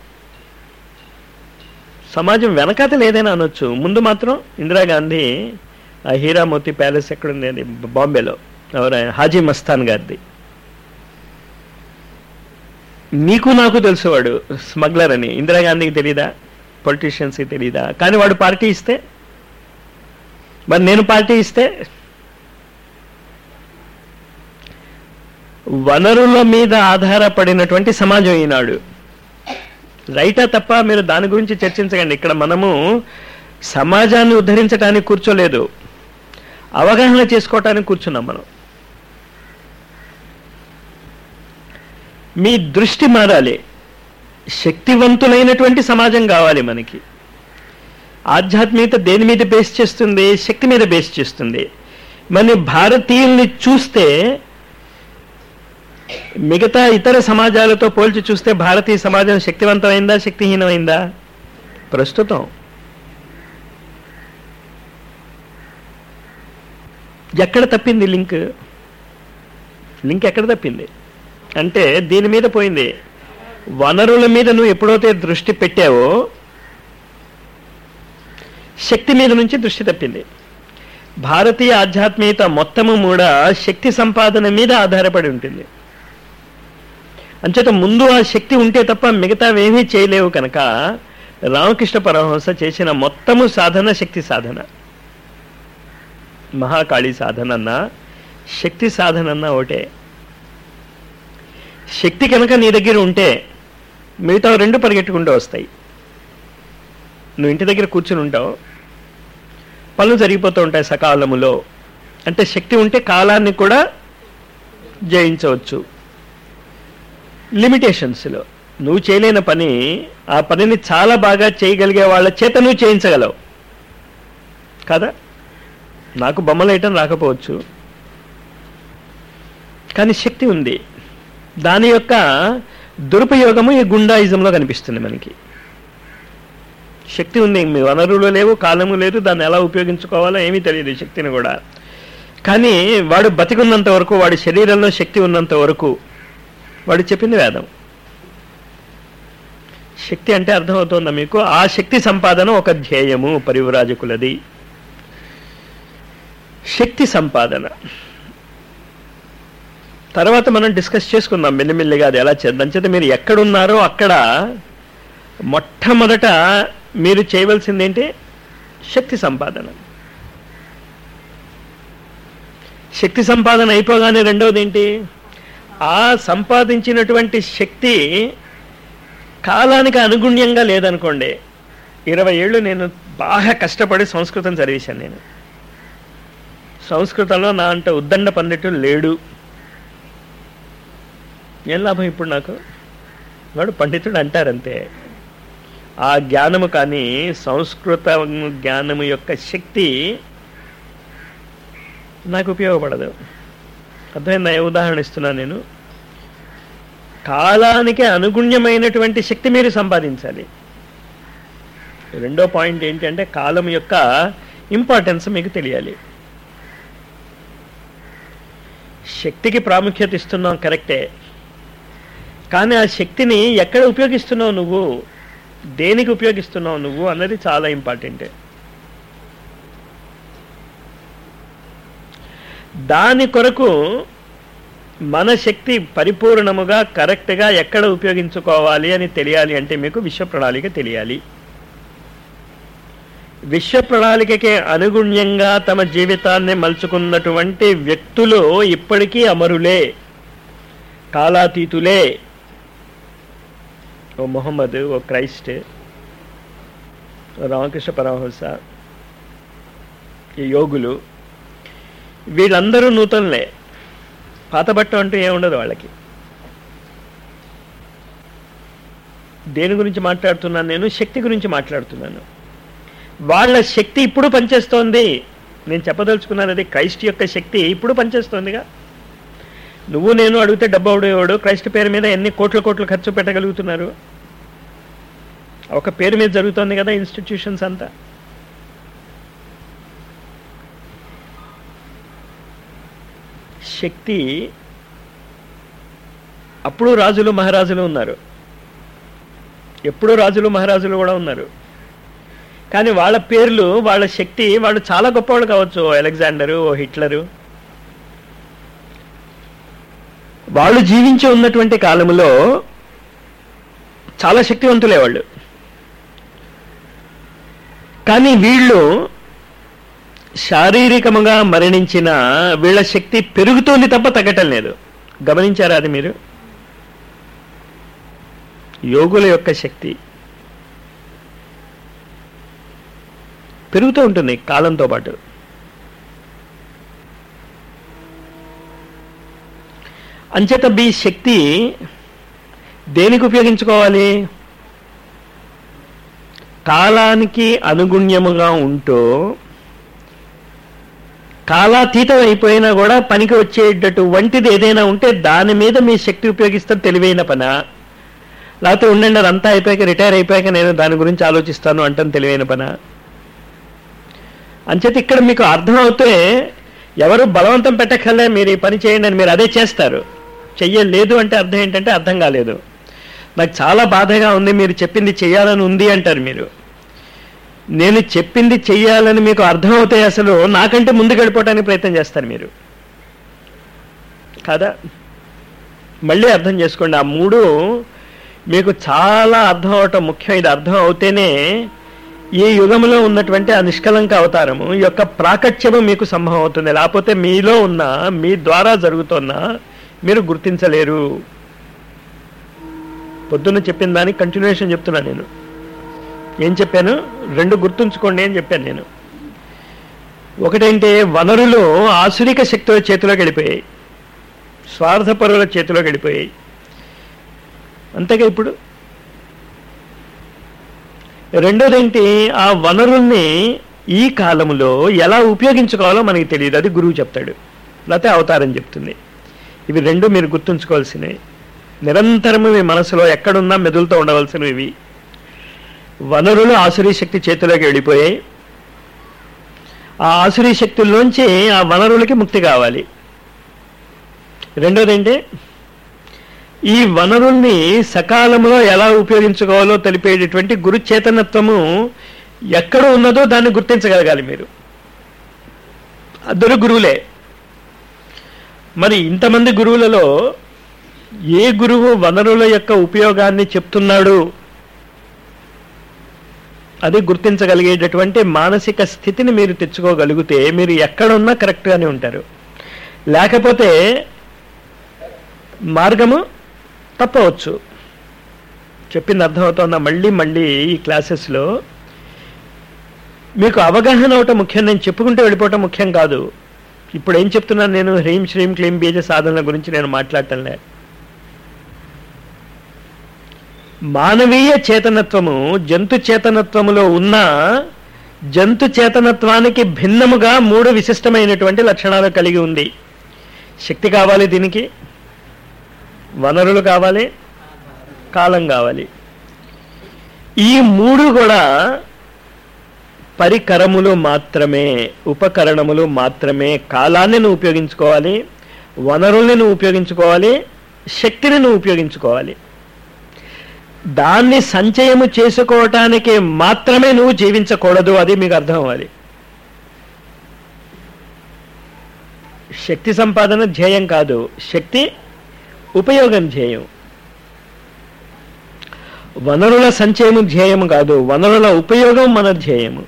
సమాజం వెనకాతలు ఏదైనా అనొచ్చు ముందు మాత్రం ఇందిరాగాంధీ ఆ హీరామోతి ప్యాలెస్ ఎక్కడుంది అది బాంబేలో ఎవరు ఆయన? హాజీ మస్తాన్ గారిది నీకు నాకు తెలుసు వాడు స్మగ్లర్ అని ఇందిరాగాంధీకి తెలీదా పొలిటీషియన్స్కి తెలీదా కానీ వాడు పార్టీ ఇస్తే మరి నేను పార్టీ ఇస్తే వనరుల మీద ఆధారపడినటువంటి సమాజం ఈనాడు రైటా తప్ప మీరు దాని గురించి చర్చించకండి ఇక్కడ మనము సమాజాన్ని ఉద్ధరించడానికి కూర్చోలేదు అవగాహన చేసుకోవటానికి కూర్చున్నాం మనం మీ దృష్టి మారాలి శక్తివంతులైనటువంటి సమాజం కావాలి మనకి ఆధ్యాత్మికత దేని మీద బేస్ చేస్తుంది శక్తి మీద బేస్ చేస్తుంది మన భారతీయుల్ని చూస్తే మిగతా ఇతర సమాజాలతో పోల్చి చూస్తే భారతీయ సమాజం శక్తివంతమైందా శక్తిహీనమైందా ప్రస్తుతం ఎక్కడ తప్పింది లింక్ లింక్ ఎక్కడ తప్పింది అంటే దీని మీద పోయింది వనరుల మీద నువ్వు ఎప్పుడైతే దృష్టి పెట్టావో శక్తి మీద నుంచి దృష్టి తప్పింది భారతీయ ఆధ్యాత్మికత మొత్తము కూడా శక్తి సంపాదన మీద ఆధారపడి ఉంటుంది అంచేత ముందు ఆ శక్తి ఉంటే తప్ప మిగతావేమీ చేయలేవు కనుక రామకృష్ణ పరమహంస చేసిన మొత్తము సాధన శక్తి సాధన మహాకాళి సాధన అన్న శక్తి సాధన అన్న ఒకటే శక్తి కనుక నీ దగ్గర ఉంటే మిగతా రెండు పరిగెట్టుకుంటూ వస్తాయి నువ్వు ఇంటి దగ్గర కూర్చుని ఉంటావు పనులు జరిగిపోతూ ఉంటాయి సకాలములో అంటే శక్తి ఉంటే కాలాన్ని కూడా జయించవచ్చు లిమిటేషన్స్లో నువ్వు చేయలేని పని ఆ పనిని చాలా బాగా చేయగలిగే వాళ్ళ చేత నువ్వు చేయించగలవు కదా నాకు బొమ్మలు వేయటం రాకపోవచ్చు కానీ శక్తి ఉంది దాని యొక్క దురుపయోగము ఈ గుండాయిజంలో కనిపిస్తుంది మనకి శక్తి ఉంది మీ వనరులు లేవు కాలము లేదు దాన్ని ఎలా ఉపయోగించుకోవాలో ఏమీ తెలియదు ఈ శక్తిని కూడా కానీ వాడు బతికున్నంత వరకు వాడి శరీరంలో శక్తి ఉన్నంత వరకు వాడు చెప్పింది వేదం శక్తి అంటే అర్థమవుతుందా మీకు ఆ శక్తి సంపాదన ఒక ధ్యేయము పరివరాజకులది శక్తి సంపాదన తర్వాత మనం డిస్కస్ చేసుకుందాం మెల్లిమెల్లిగా అది ఎలా చేద్దాం చేత మీరు ఎక్కడున్నారో అక్కడ మొట్టమొదట మీరు చేయవలసింది ఏంటి శక్తి సంపాదన శక్తి సంపాదన అయిపోగానే రెండవది ఏంటి ఆ సంపాదించినటువంటి శక్తి కాలానికి అనుగుణ్యంగా లేదనుకోండి ఇరవై ఏళ్ళు నేను బాగా కష్టపడి సంస్కృతం చదివేశాను నేను సంస్కృతంలో నా అంట ఉద్దండ పండితుడు లేడు ఏం లాభం ఇప్పుడు నాకు వాడు పండితుడు అంటారంతే ఆ జ్ఞానము కానీ సంస్కృత జ్ఞానము యొక్క శక్తి నాకు ఉపయోగపడదు అర్థమైందా ఏ ఉదాహరణ ఇస్తున్నా నేను కాలానికి అనుగుణ్యమైనటువంటి శక్తి మీరు సంపాదించాలి రెండో పాయింట్ ఏంటంటే కాలం యొక్క ఇంపార్టెన్స్ మీకు తెలియాలి శక్తికి ప్రాముఖ్యత ఇస్తున్నాం కరెక్టే కానీ ఆ శక్తిని ఎక్కడ ఉపయోగిస్తున్నావు నువ్వు దేనికి ఉపయోగిస్తున్నావు నువ్వు అన్నది చాలా ఇంపార్టెంట్ దాని కొరకు మన శక్తి పరిపూర్ణముగా కరెక్ట్గా ఎక్కడ ఉపయోగించుకోవాలి అని తెలియాలి అంటే మీకు విశ్వ ప్రణాళిక తెలియాలి విశ్వ ప్రణాళికకి అనుగుణ్యంగా తమ జీవితాన్ని మలుచుకున్నటువంటి వ్యక్తులు ఇప్పటికీ అమరులే కాలాతీతులే ఓ మొహమ్మద్ ఓ క్రైస్ట్ ఓ రామకృష్ణ పరమహంస ఈ యోగులు వీళ్ళందరూ నూతనలే పాత బట్ట అంటూ ఏముండదు వాళ్ళకి దేని గురించి మాట్లాడుతున్నాను నేను శక్తి గురించి మాట్లాడుతున్నాను వాళ్ళ శక్తి ఇప్పుడు పనిచేస్తోంది నేను చెప్పదలుచుకున్నాను అది క్రైస్ట్ యొక్క శక్తి ఇప్పుడు పనిచేస్తోందిగా నువ్వు నేను అడిగితే డబ్బు అవడేవాడు క్రైస్ట్ పేరు మీద ఎన్ని కోట్ల కోట్లు ఖర్చు పెట్టగలుగుతున్నారు ఒక పేరు మీద జరుగుతోంది కదా ఇన్స్టిట్యూషన్స్ అంతా శక్తి అప్పుడు రాజులు మహారాజులు ఉన్నారు ఎప్పుడూ రాజులు మహారాజులు కూడా ఉన్నారు కానీ వాళ్ళ పేర్లు వాళ్ళ శక్తి వాళ్ళు చాలా గొప్పవాళ్ళు కావచ్చు ఓ అలెగ్జాండరు ఓ హిట్లరు వాళ్ళు జీవించి ఉన్నటువంటి కాలంలో చాలా శక్తివంతులే వాళ్ళు కానీ వీళ్ళు శారీరకముగా మరణించిన వీళ్ళ శక్తి పెరుగుతోంది తప్ప తగ్గటం లేదు గమనించారా అది మీరు యోగుల యొక్క శక్తి పెరుగుతూ ఉంటుంది కాలంతో పాటు అంచేత మీ శక్తి దేనికి ఉపయోగించుకోవాలి కాలానికి అనుగుణ్యముగా ఉంటూ కాలాతీతం అయిపోయినా కూడా పనికి వచ్చేటటువంటిది ఏదైనా ఉంటే దాని మీద మీ శక్తి ఉపయోగిస్తే తెలివైన పనా లేకపోతే ఉండండి అదంతా అయిపోయాక రిటైర్ అయిపోయాక నేను దాని గురించి ఆలోచిస్తాను అంటాను తెలివైన పనా అంచేత ఇక్కడ మీకు అర్థమవుతే ఎవరు బలవంతం పెట్టక్కర్లే మీరు ఈ పని చేయండి అని మీరు అదే చేస్తారు చెయ్యలేదు అంటే అర్థం ఏంటంటే అర్థం కాలేదు నాకు చాలా బాధగా ఉంది మీరు చెప్పింది చెయ్యాలని ఉంది అంటారు మీరు నేను చెప్పింది చెయ్యాలని మీకు అర్థమవుతే అసలు నాకంటే ముందుకు వెళ్ళిపోవడానికి ప్రయత్నం చేస్తారు మీరు కాదా మళ్ళీ అర్థం చేసుకోండి ఆ మూడు మీకు చాలా అర్థం అవటం ముఖ్యం ఇది అర్థం అవుతేనే ఈ యుగంలో ఉన్నటువంటి ఆ నిష్కలంక అవతారము ఈ యొక్క ప్రాకట్యము మీకు సంభవం అవుతుంది లేకపోతే మీలో ఉన్న మీ ద్వారా జరుగుతున్న మీరు గుర్తించలేరు పొద్దున్న చెప్పిన దానికి కంటిన్యూషన్ చెప్తున్నా నేను ఏం చెప్పాను రెండు గుర్తుంచుకోండి అని చెప్పాను నేను ఒకటేంటి వనరులు ఆసురిక శక్తుల చేతిలోకి వెళ్ళిపోయాయి స్వార్థపరుల చేతిలోకి వెళ్ళిపోయాయి అంతేగా ఇప్పుడు రెండోదేంటి ఆ వనరుల్ని ఈ కాలంలో ఎలా ఉపయోగించుకోవాలో మనకి తెలియదు అది గురువు చెప్తాడు లేకపోతే అవతారం చెప్తుంది ఇవి రెండు మీరు గుర్తుంచుకోవాల్సినవి నిరంతరము మీ మనసులో ఎక్కడున్నా మెదులుతూ ఉండవలసినవి ఇవి వనరులు ఆసురీ శక్తి చేతిలోకి వెళ్ళిపోయాయి ఆ ఆసురీ శక్తుల్లోంచి ఆ వనరులకి ముక్తి కావాలి రెండోది ఏంటి ఈ వనరుల్ని సకాలంలో ఎలా ఉపయోగించుకోవాలో తెలిపేటటువంటి గురు చేతనత్వము ఎక్కడ ఉన్నదో దాన్ని గుర్తించగలగాలి మీరు అద్దరు గురువులే మరి ఇంతమంది గురువులలో ఏ గురువు వనరుల యొక్క ఉపయోగాన్ని చెప్తున్నాడు అది గుర్తించగలిగేటటువంటి మానసిక స్థితిని మీరు తెచ్చుకోగలిగితే మీరు ఎక్కడున్నా కరెక్ట్గానే ఉంటారు లేకపోతే మార్గము తప్పవచ్చు చెప్పింది అర్థమవుతుందా మళ్ళీ మళ్ళీ ఈ క్లాసెస్లో మీకు అవగాహన అవటం ముఖ్యం నేను చెప్పుకుంటూ వెళ్ళిపోవటం ముఖ్యం కాదు ఇప్పుడు ఏం చెప్తున్నాను నేను హ్రీం శ్రీం క్లీం బీజ సాధనల గురించి నేను మాట్లాడటంలే మానవీయ చేతనత్వము జంతు చేతనత్వములో ఉన్న జంతు చేతనత్వానికి భిన్నముగా మూడు విశిష్టమైనటువంటి లక్షణాలు కలిగి ఉంది శక్తి కావాలి దీనికి వనరులు కావాలి కాలం కావాలి ఈ మూడు కూడా పరికరములు మాత్రమే ఉపకరణములు మాత్రమే కాలాన్ని నువ్వు ఉపయోగించుకోవాలి వనరుల్ని నువ్వు ఉపయోగించుకోవాలి శక్తిని నువ్వు ఉపయోగించుకోవాలి దాన్ని సంచయము చేసుకోవటానికి మాత్రమే నువ్వు జీవించకూడదు అది మీకు అర్థం అవ్వాలి శక్తి సంపాదన ధ్యేయం కాదు శక్తి ఉపయోగం ధ్యేయం వనరుల సంచయము ధ్యేయం కాదు వనరుల ఉపయోగం మన ధ్యేయము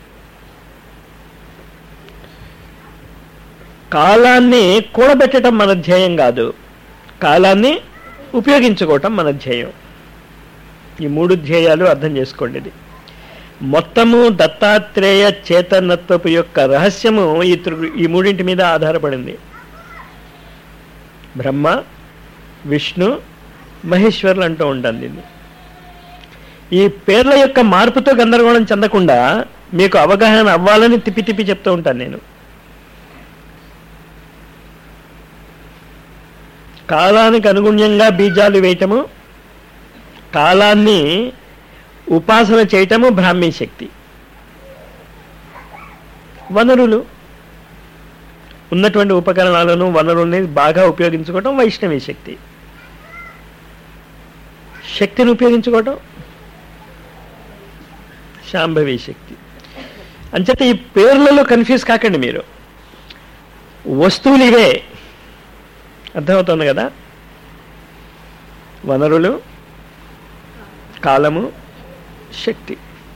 కాలాన్ని కూడబెట్టడం మన ధ్యేయం కాదు కాలాన్ని ఉపయోగించుకోవటం మన ధ్యేయం ఈ మూడు ధ్యేయాలు అర్థం చేసుకోండి ఇది మొత్తము దత్తాత్రేయ చేతనత్వపు యొక్క రహస్యము ఈ త్రి- ఈ మూడింటి మీద ఆధారపడింది బ్రహ్మ విష్ణు మహేశ్వరులు అంటూ ఉంటాను దీన్ని ఈ పేర్ల యొక్క మార్పుతో గందరగోళం చెందకుండా మీకు అవగాహన అవ్వాలని తిప్పి తిప్పి చెప్తూ ఉంటాను నేను కాలానికి అనుగుణ్యంగా బీజాలు వేయటము కాలాన్ని ఉపాసన చేయటము బ్రాహ్మీ శక్తి వనరులు ఉన్నటువంటి ఉపకరణాలను వనరుల్ని బాగా ఉపయోగించుకోవటం వైష్ణవి శక్తి శక్తిని ఉపయోగించుకోవటం శాంభవి శక్తి అంచేత ఈ పేర్లలో కన్ఫ్యూజ్ కాకండి మీరు వస్తువులు ఇవే అర్థమవుతుంది కదా వనరులు కాలము శక్తి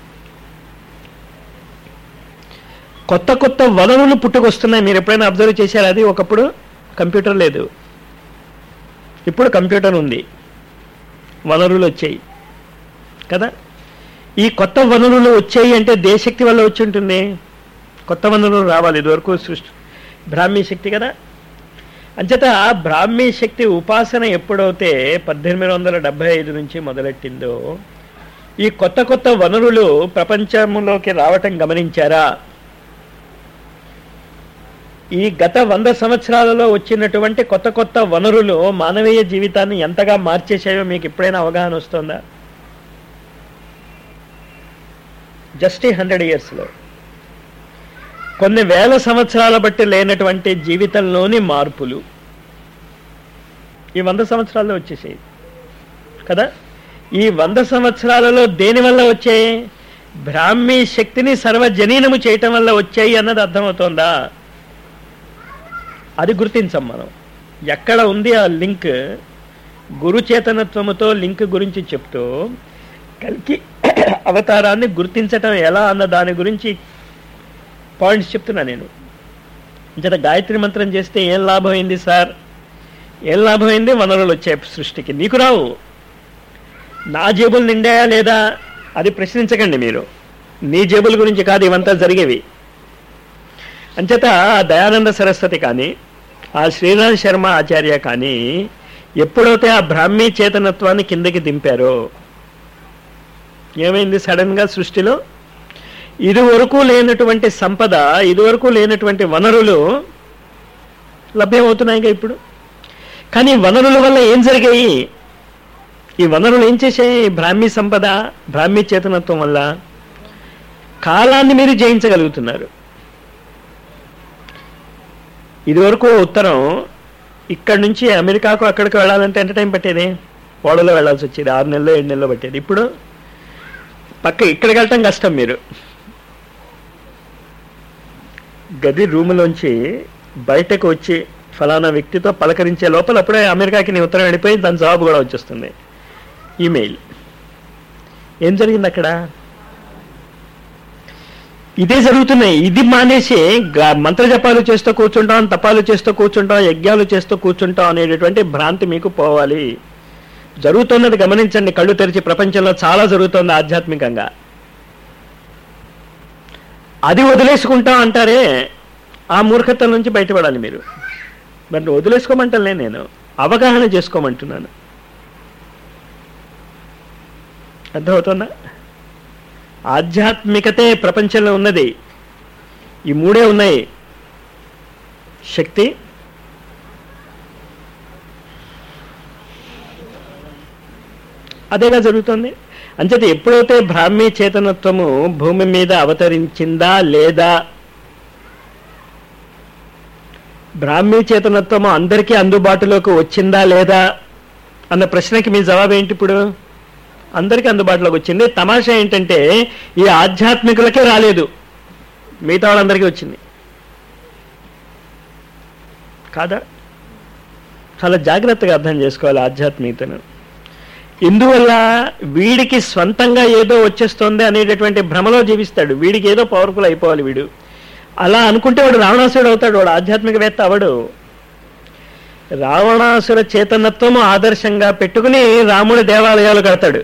కొత్త కొత్త వనరులు పుట్టుకొస్తున్నాయి మీరు ఎప్పుడైనా అబ్జర్వ్ చేశారు అది ఒకప్పుడు కంప్యూటర్ లేదు ఇప్పుడు కంప్యూటర్ ఉంది వనరులు వచ్చాయి కదా ఈ కొత్త వనరులు వచ్చాయి అంటే దేశక్తి వల్ల వచ్చి ఉంటుంది కొత్త వనరులు రావాలి ఇదివరకు సృష్టి బ్రాహ్మీ శక్తి కదా అంచేత బ్రాహ్మీ శక్తి ఉపాసన ఎప్పుడైతే పద్దెనిమిది వందల డెబ్బై ఐదు నుంచి మొదలెట్టిందో ఈ కొత్త కొత్త వనరులు ప్రపంచంలోకి రావటం గమనించారా ఈ గత వంద సంవత్సరాలలో వచ్చినటువంటి కొత్త కొత్త వనరులు మానవీయ జీవితాన్ని ఎంతగా మార్చేసాయో మీకు ఎప్పుడైనా అవగాహన వస్తుందా జస్ట్ ఈ హండ్రెడ్ ఇయర్స్లో కొన్ని వేల సంవత్సరాల బట్టి లేనటువంటి జీవితంలోని మార్పులు ఈ వంద సంవత్సరాల్లో వచ్చేసాయి కదా ఈ వంద సంవత్సరాలలో దేనివల్ల వచ్చాయి బ్రాహ్మీ శక్తిని సర్వజనీనము చేయటం వల్ల వచ్చాయి అన్నది అర్థమవుతోందా అది గుర్తించాం మనం ఎక్కడ ఉంది ఆ లింక్ గురు చేతనత్వముతో లింక్ గురించి చెప్తూ కలికి అవతారాన్ని గుర్తించటం ఎలా అన్న దాని గురించి పాయింట్స్ చెప్తున్నా నేను ఇంత గాయత్రి మంత్రం చేస్తే ఏం లాభం అయింది సార్ ఏం లాభం అయింది వనరులు వచ్చాయి సృష్టికి నీకు రావు నా జేబులు నిండాయా లేదా అది ప్రశ్నించకండి మీరు నీ జేబుల గురించి కాదు ఇవంతా జరిగేవి అంచేత ఆ దయానంద సరస్వతి కానీ ఆ శ్రీనాథ్ శర్మ ఆచార్య కానీ ఎప్పుడైతే ఆ బ్రాహ్మీ చేతనత్వాన్ని కిందకి దింపారో ఏమైంది సడన్గా సృష్టిలో ఇదివరకు లేనటువంటి సంపద ఇదివరకు లేనటువంటి వనరులు లభ్యమవుతున్నాయిగా ఇప్పుడు కానీ వనరుల వల్ల ఏం జరిగాయి ఈ వనరులు ఏం చేశాయి బ్రాహ్మీ సంపద బ్రాహ్మీ చేతనత్వం వల్ల కాలాన్ని మీరు జయించగలుగుతున్నారు ఇదివరకు ఉత్తరం ఇక్కడ నుంచి అమెరికాకు అక్కడికి వెళ్ళాలంటే ఎంత టైం పట్టేది ఓడలో వెళ్ళాల్సి వచ్చేది ఆరు నెలలు ఏడు నెలలు పట్టేది ఇప్పుడు పక్క ఇక్కడికి వెళ్ళటం కష్టం మీరు గది రూములోంచి బయటకు వచ్చి ఫలానా వ్యక్తితో పలకరించే లోపల అప్పుడే అమెరికాకి నీ ఉత్తరం వెళ్ళిపోయి దాని జవాబు కూడా వచ్చేస్తుంది ఈమెయిల్ ఏం జరిగింది అక్కడ ఇదే జరుగుతున్నాయి ఇది మానేసి గ- మంత్ర జపాలు చేస్తూ కూర్చుంటాం తపాలు చేస్తూ కూర్చుంటాం యజ్ఞాలు చేస్తూ కూర్చుంటాం అనేటటువంటి భ్రాంతి మీకు పోవాలి జరుగుతున్నది గమనించండి కళ్ళు తెరిచి ప్రపంచంలో చాలా జరుగుతోంది ఆధ్యాత్మికంగా అది వదిలేసుకుంటాం అంటారే ఆ మూర్ఖత్వం నుంచి బయటపడాలి మీరు మరి వదిలేసుకోమంటలే నేను అవగాహన చేసుకోమంటున్నాను అర్థమవుతుందా ఆధ్యాత్మికతే ప్రపంచంలో ఉన్నది ఈ మూడే ఉన్నాయి శక్తి అదేగా జరుగుతుంది అంచేత ఎప్పుడైతే బ్రాహ్మీ చేతనత్వము భూమి మీద అవతరించిందా లేదా బ్రాహ్మీ చేతనత్వము అందరికీ అందుబాటులోకి వచ్చిందా లేదా అన్న ప్రశ్నకి మీ జవాబు ఏంటి ఇప్పుడు అందరికీ అందుబాటులోకి వచ్చింది తమాషా ఏంటంటే ఈ ఆధ్యాత్మికులకే రాలేదు మిగతా వాళ్ళందరికీ వచ్చింది కాదా చాలా జాగ్రత్తగా అర్థం చేసుకోవాలి ఆధ్యాత్మికతను ఇందువల్ల వీడికి స్వంతంగా ఏదో వచ్చేస్తోంది అనేటటువంటి భ్రమలో జీవిస్తాడు వీడికి ఏదో పవర్ఫుల్ అయిపోవాలి వీడు అలా అనుకుంటే వాడు రావణాసురుడు అవుతాడు వాడు ఆధ్యాత్మికవేత్త అవడు రావణాసుర చేతనత్వము ఆదర్శంగా పెట్టుకుని రాముడి దేవాలయాలు కడతాడు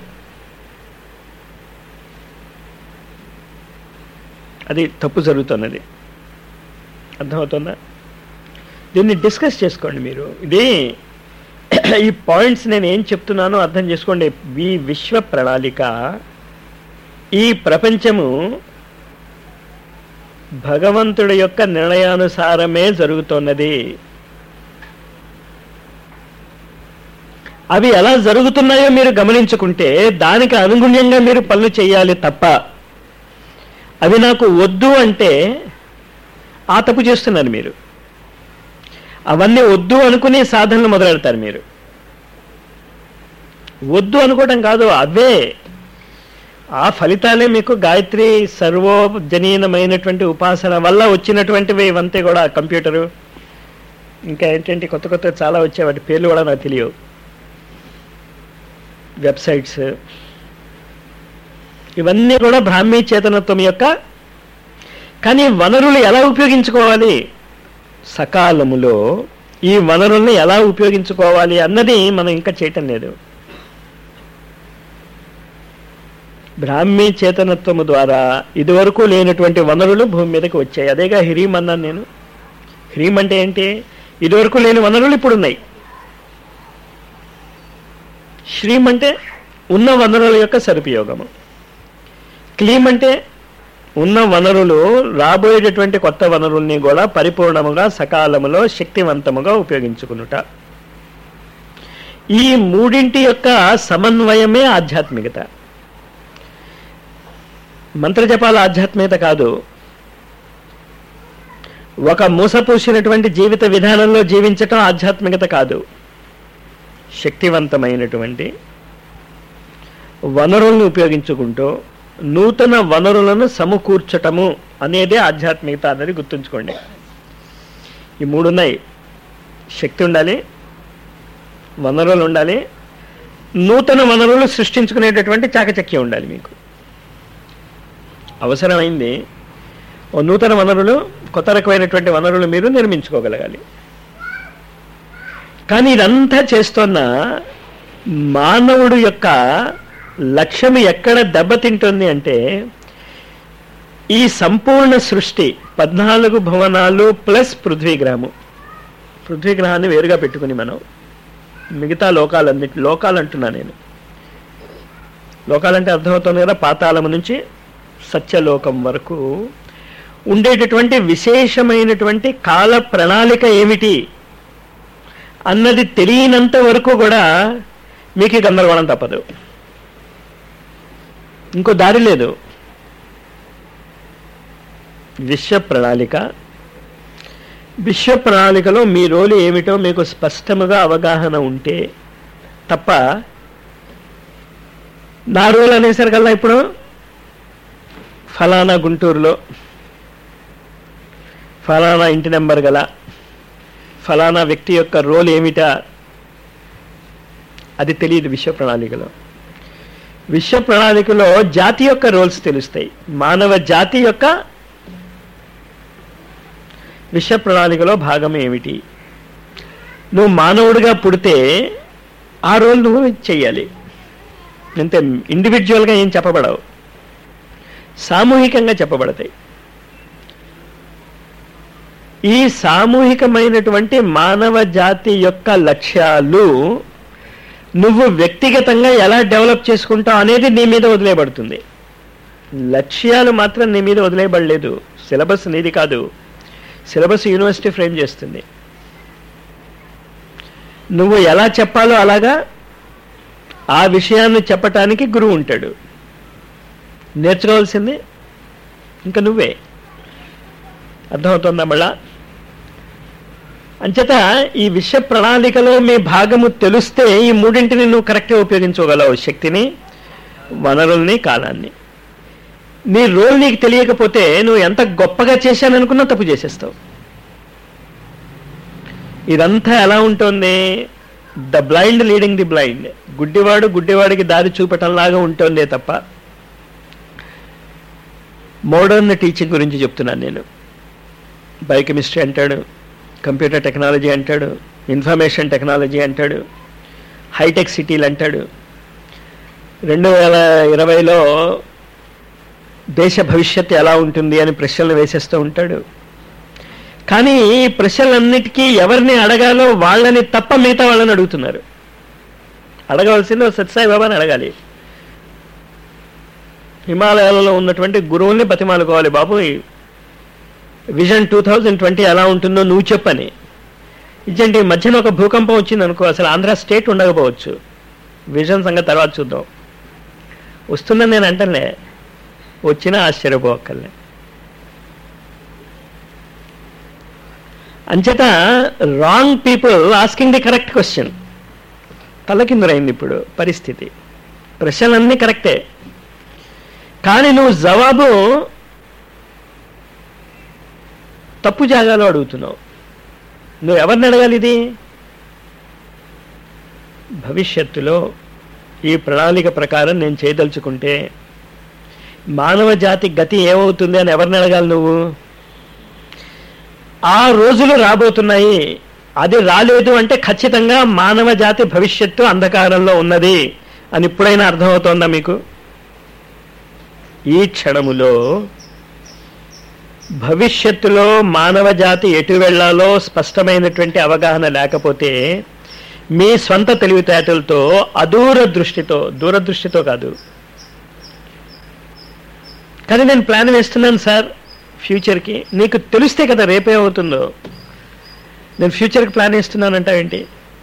అది తప్పు జరుగుతున్నది అర్థమవుతుందా దీన్ని డిస్కస్ చేసుకోండి మీరు ఇది ఈ పాయింట్స్ నేను ఏం చెప్తున్నానో అర్థం చేసుకోండి ఈ విశ్వ ప్రణాళిక ఈ ప్రపంచము భగవంతుడి యొక్క నిర్ణయానుసారమే జరుగుతున్నది అవి ఎలా జరుగుతున్నాయో మీరు గమనించుకుంటే దానికి అనుగుణ్యంగా మీరు పనులు చేయాలి తప్ప అవి నాకు వద్దు అంటే ఆ తప్పు చేస్తున్నారు మీరు అవన్నీ వద్దు అనుకుని సాధనలు మొదలెడతారు మీరు వద్దు అనుకోవడం కాదు అవే ఆ ఫలితాలే మీకు గాయత్రి సర్వోజనీనమైనటువంటి ఉపాసన వల్ల వచ్చినటువంటివి ఇవంతే కూడా కంప్యూటరు ఇంకా ఏంటంటే కొత్త కొత్త చాలా వచ్చాయి వాటి పేర్లు కూడా నాకు తెలియవు వెబ్సైట్స్ ఇవన్నీ కూడా బ్రాహ్మీ చేతనత్వం యొక్క కానీ వనరులు ఎలా ఉపయోగించుకోవాలి సకాలములో ఈ వనరుల్ని ఎలా ఉపయోగించుకోవాలి అన్నది మనం ఇంకా చేయటం లేదు బ్రాహ్మీ చేతనత్వము ద్వారా ఇదివరకు లేనటువంటి వనరులు భూమి మీదకి వచ్చాయి అదేగా హ్రీం అన్నాను నేను హ్రీం అంటే ఏంటి ఇదివరకు లేని వనరులు ఇప్పుడు ఉన్నాయి శ్రీం అంటే ఉన్న వనరుల యొక్క సదుపయోగము క్లీం అంటే ఉన్న వనరులు రాబోయేటటువంటి కొత్త వనరుల్ని కూడా పరిపూర్ణముగా సకాలములో శక్తివంతముగా ఉపయోగించుకునుట ఈ మూడింటి యొక్క సమన్వయమే ఆధ్యాత్మికత మంత్రజపాల ఆధ్యాత్మికత కాదు ఒక మూసపూసినటువంటి జీవిత విధానంలో జీవించటం ఆధ్యాత్మికత కాదు శక్తివంతమైనటువంటి వనరులను ఉపయోగించుకుంటూ నూతన వనరులను సమకూర్చటము అనేదే ఆధ్యాత్మికత అనేది గుర్తుంచుకోండి ఈ మూడు ఉన్నాయి శక్తి ఉండాలి వనరులు ఉండాలి నూతన వనరులు సృష్టించుకునేటటువంటి చాకచక్యం ఉండాలి మీకు అవసరమైంది ఓ నూతన వనరులు కొత్త రకమైనటువంటి వనరులు మీరు నిర్మించుకోగలగాలి కానీ ఇదంతా చేస్తున్న మానవుడు యొక్క లక్ష్యం ఎక్కడ దెబ్బతింటుంది అంటే ఈ సంపూర్ణ సృష్టి పద్నాలుగు భవనాలు ప్లస్ పృథ్వీగ్రహము పృథ్వీగ్రహాన్ని వేరుగా పెట్టుకుని మనం మిగతా లోకాలన్నిటి లోకాలు అంటున్నా నేను లోకాలంటే అర్థమవుతుంది కదా పాతాళము నుంచి సత్యలోకం వరకు ఉండేటటువంటి విశేషమైనటువంటి కాల ప్రణాళిక ఏమిటి అన్నది తెలియనంత వరకు కూడా మీకు ఈ గందరగోళం తప్పదు ఇంకో దారి లేదు విశ్వ ప్రణాళిక విశ్వ ప్రణాళికలో మీ రోలు ఏమిటో మీకు స్పష్టముగా అవగాహన ఉంటే తప్ప నా రోల్ అనేసరికల్లా ఇప్పుడు ఫలానా గుంటూరులో ఫలానా ఇంటి నెంబర్ గల ఫలానా వ్యక్తి యొక్క రోల్ ఏమిటా అది తెలియదు విశ్వ ప్రణాళికలో విశ్వ ప్రణాళికలో జాతి యొక్క రోల్స్ తెలుస్తాయి మానవ జాతి యొక్క విశ్వ ప్రణాళికలో భాగం ఏమిటి నువ్వు మానవుడిగా పుడితే ఆ రోల్ నువ్వు చెయ్యాలి అంతే ఇండివిజువల్గా ఏం చెప్పబడవు సామూహికంగా చెప్పబడతాయి ఈ సామూహికమైనటువంటి మానవ జాతి యొక్క లక్ష్యాలు నువ్వు వ్యక్తిగతంగా ఎలా డెవలప్ చేసుకుంటావు అనేది నీ మీద వదిలేయబడుతుంది లక్ష్యాలు మాత్రం నీ మీద వదిలేయబడలేదు సిలబస్ నీది కాదు సిలబస్ యూనివర్సిటీ ఫ్రేమ్ చేస్తుంది నువ్వు ఎలా చెప్పాలో అలాగా ఆ విషయాన్ని చెప్పటానికి గురువు ఉంటాడు నేర్చుకోవాల్సింది ఇంకా నువ్వే అర్థమవుతుందా మళ్ళా అంచేత ఈ విశ్వ ప్రణాళికలో మీ భాగము తెలిస్తే ఈ మూడింటిని నువ్వు కరెక్ట్గా ఉపయోగించుకోగలవు శక్తిని వనరుల్ని కాలాన్ని నీ రోల్ నీకు తెలియకపోతే నువ్వు ఎంత గొప్పగా చేశాననుకున్నా తప్పు చేసేస్తావు ఇదంతా ఎలా ఉంటుంది the blind leading the blind గుడ్డివాడు గుడ్డివాడికి దారి చూపటంలాగా ఉంటుందే తప్ప మోడర్న్ టీచింగ్ గురించి చెప్తున్నాను నేను బయోకెమిస్ట్రీ అంటాడు కంప్యూటర్ టెక్నాలజీ అంటాడు ఇన్ఫర్మేషన్ టెక్నాలజీ అంటాడు హైటెక్ సిటీలు అంటాడు రెండు వేల ఇరవైలో దేశ భవిష్యత్తు ఎలా ఉంటుంది అని ప్రశ్నలు వేసేస్తూ ఉంటాడు కానీ ఈ ప్రశ్నలన్నిటికీ ఎవరిని అడగాలో వాళ్ళని తప్ప మిగతా వాళ్ళని అడుగుతున్నారు అడగవలసింది సత్సాయి బాబాని అడగాలి హిమాలయాలలో ఉన్నటువంటి గురువుల్ని బతిమాలుకోవాలి బాబు విజన్ టూ థౌజండ్ ట్వంటీ ఎలా ఉంటుందో నువ్వు చెప్పని ఇచ్చండి ఈ మధ్యన ఒక భూకంపం వచ్చింది అనుకో అసలు ఆంధ్ర స్టేట్ ఉండకపోవచ్చు విజన్ సంగతి తర్వాత చూద్దాం వస్తుందని నేను అంటలే వచ్చినా ఆశ్చర్యపోక్కర్లే అంచేత wrong people asking the correct question తలకిందురైంది ఇప్పుడు పరిస్థితి ప్రశ్నలన్నీ కరెక్టే కానీ నువ్వు జవాబు తప్పు జాగాలో అడుగుతున్నావు నువ్వు ఎవరిని అడగాలి ఇది భవిష్యత్తులో ఈ ప్రణాళిక ప్రకారం నేను చేయదలుచుకుంటే మానవ జాతి గతి ఏమవుతుంది అని ఎవరిని అడగాలి నువ్వు ఆ రోజులు రాబోతున్నాయి అది రాలేదు అంటే ఖచ్చితంగా మానవ జాతి భవిష్యత్తు అంధకారంలో ఉన్నది అని ఇప్పుడైనా అర్థమవుతోందా మీకు ఈ క్షణములో భవిష్యత్తులో మానవ జాతి ఎటు వెళ్లాలో స్పష్టమైనటువంటి అవగాహన లేకపోతే మీ స్వంత తెలివితేటలతో అదూర దృష్టితో దూరదృష్టితో కాదు కానీ నేను ప్లాన్ వేస్తున్నాను సార్ ఫ్యూచర్కి నీకు తెలిస్తే కదా రేపే అవుతుందో నేను ఫ్యూచర్కి ప్లాన్ వేస్తున్నానంట ఏంటి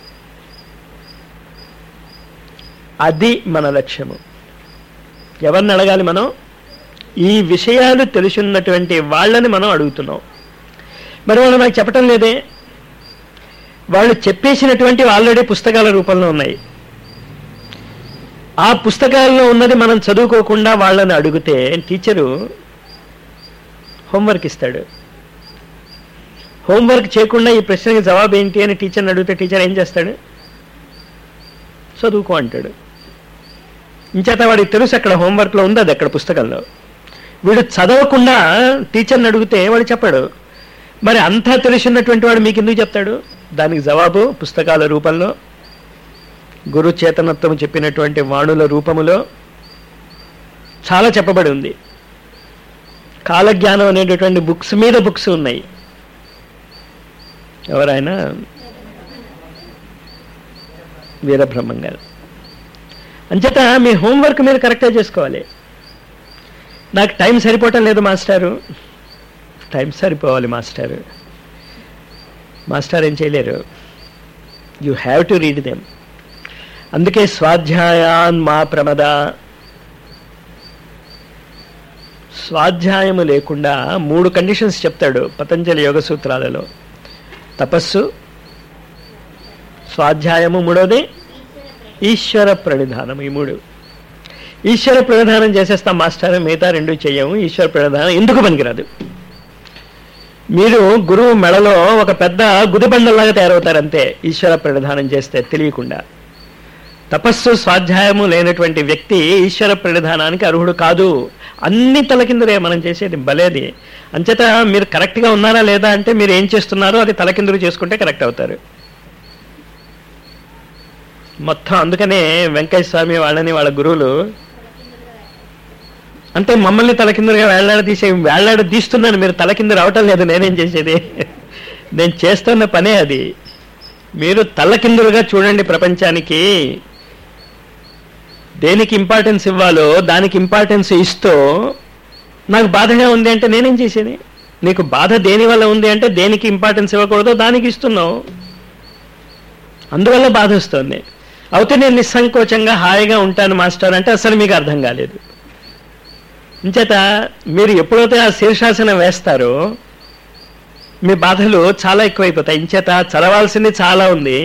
అది మన లక్ష్యము ఎవరిని అడగాలి మనం ఈ విషయాలు తెలుసున్నటువంటి వాళ్ళని మనం అడుగుతున్నాం మరి వాళ్ళు నాకు చెప్పటం లేదే వాళ్ళు చెప్పేసినటువంటి ఆల్రెడీ పుస్తకాల రూపంలో ఉన్నాయి ఆ పుస్తకాల్లో ఉన్నది మనం చదువుకోకుండా వాళ్ళని అడిగితే టీచరు హోంవర్క్ ఇస్తాడు హోంవర్క్ చేయకుండా ఈ ప్రశ్నకి జవాబు ఏంటి అని టీచర్ని అడిగితే టీచర్ ఏం చేస్తాడు చదువుకో అంటాడు ఇంచేత వాడికి తెలుసు అక్కడ హోంవర్క్లో ఉంది అది అక్కడ పుస్తకంలో వీడు చదవకుండా టీచర్ని అడిగితే వాడు చెప్పాడు మరి అంతా తెలిసినటువంటి వాడు మీకు ఎందుకు చెప్తాడు దానికి జవాబు పుస్తకాల రూపంలో గురు చేతనత్వం చెప్పినటువంటి వాణుల రూపములో చాలా చెప్పబడి ఉంది కాలజ్ఞానం అనేటటువంటి బుక్స్ మీద బుక్స్ ఉన్నాయి ఎవరైనా వీరబ్రహ్మం గారు అంచేత మీ హోంవర్క్ మీరు కరెక్ట్గా చేసుకోవాలి నాకు టైం సరిపోవటం లేదు మాస్టారు టైం సరిపోవాలి మాస్టారు మాస్టర్ ఏం చేయలేరు you have to read them అందుకే స్వాధ్యాయాన్ మా ప్రమద స్వాధ్యాయము లేకుండా మూడు కండిషన్స్ చెప్తాడు పతంజలి యోగ సూత్రాలలో తపస్సు స్వాధ్యాయము మూడోది ఈశ్వర ప్రణిధానం ఈ మూడు ఈశ్వర ప్రణిధానం చేసేస్తాం మాస్టర్ మిగతా రెండు చెయ్యము ఈశ్వర ప్రణిధానం ఎందుకు పనికిరాదు మీరు గురువు మెడలో ఒక పెద్ద గుదిబండలాగా తయారవుతారంతే ఈశ్వర ప్రణిధానం చేస్తే తెలియకుండా తపస్సు స్వాధ్యాయము లేనటువంటి వ్యక్తి ఈశ్వర ప్రణిధానానికి అర్హుడు కాదు అన్ని తలకిందులే మనం చేసేది భలేది అంచేత మీరు కరెక్ట్గా ఉన్నారా లేదా అంటే మీరు ఏం చేస్తున్నారో అది తలకిందులు చేసుకుంటే కరెక్ట్ అవుతారు మొత్తం అందుకనే వెంకయ్య స్వామి వాళ్ళని వాళ్ళ గురువులు అంటే మమ్మల్ని తలకిందులుగా వేళ్లాడ తీసే వేళ్లాడ తీస్తున్నాను మీరు తలకిందు రావటం లేదు నేనేం చేసేది నేను చేస్తున్న పనే అది మీరు తలకిందులుగా చూడండి ప్రపంచానికి దేనికి ఇంపార్టెన్స్ ఇవ్వాలో దానికి ఇంపార్టెన్స్ ఇస్తూ నాకు బాధగా ఉంది అంటే నేనేం చేసేది నీకు బాధ దేని వల్ల ఉంది అంటే దేనికి ఇంపార్టెన్స్ ఇవ్వకూడదో దానికి ఇస్తున్నావు అందువల్ల బాధ వస్తుంది అయితే నేను నిస్సంకోచంగా హాయిగా ఉంటాను మాస్టర్ అంటే అసలు మీకు అర్థం కాలేదు ఇంచేత మీరు ఎప్పుడైతే ఆ శీర్షాసనం వేస్తారో మీ బాధలు చాలా ఎక్కువైపోతాయి ఇంచేత చదవాల్సింది చాలా ఉంది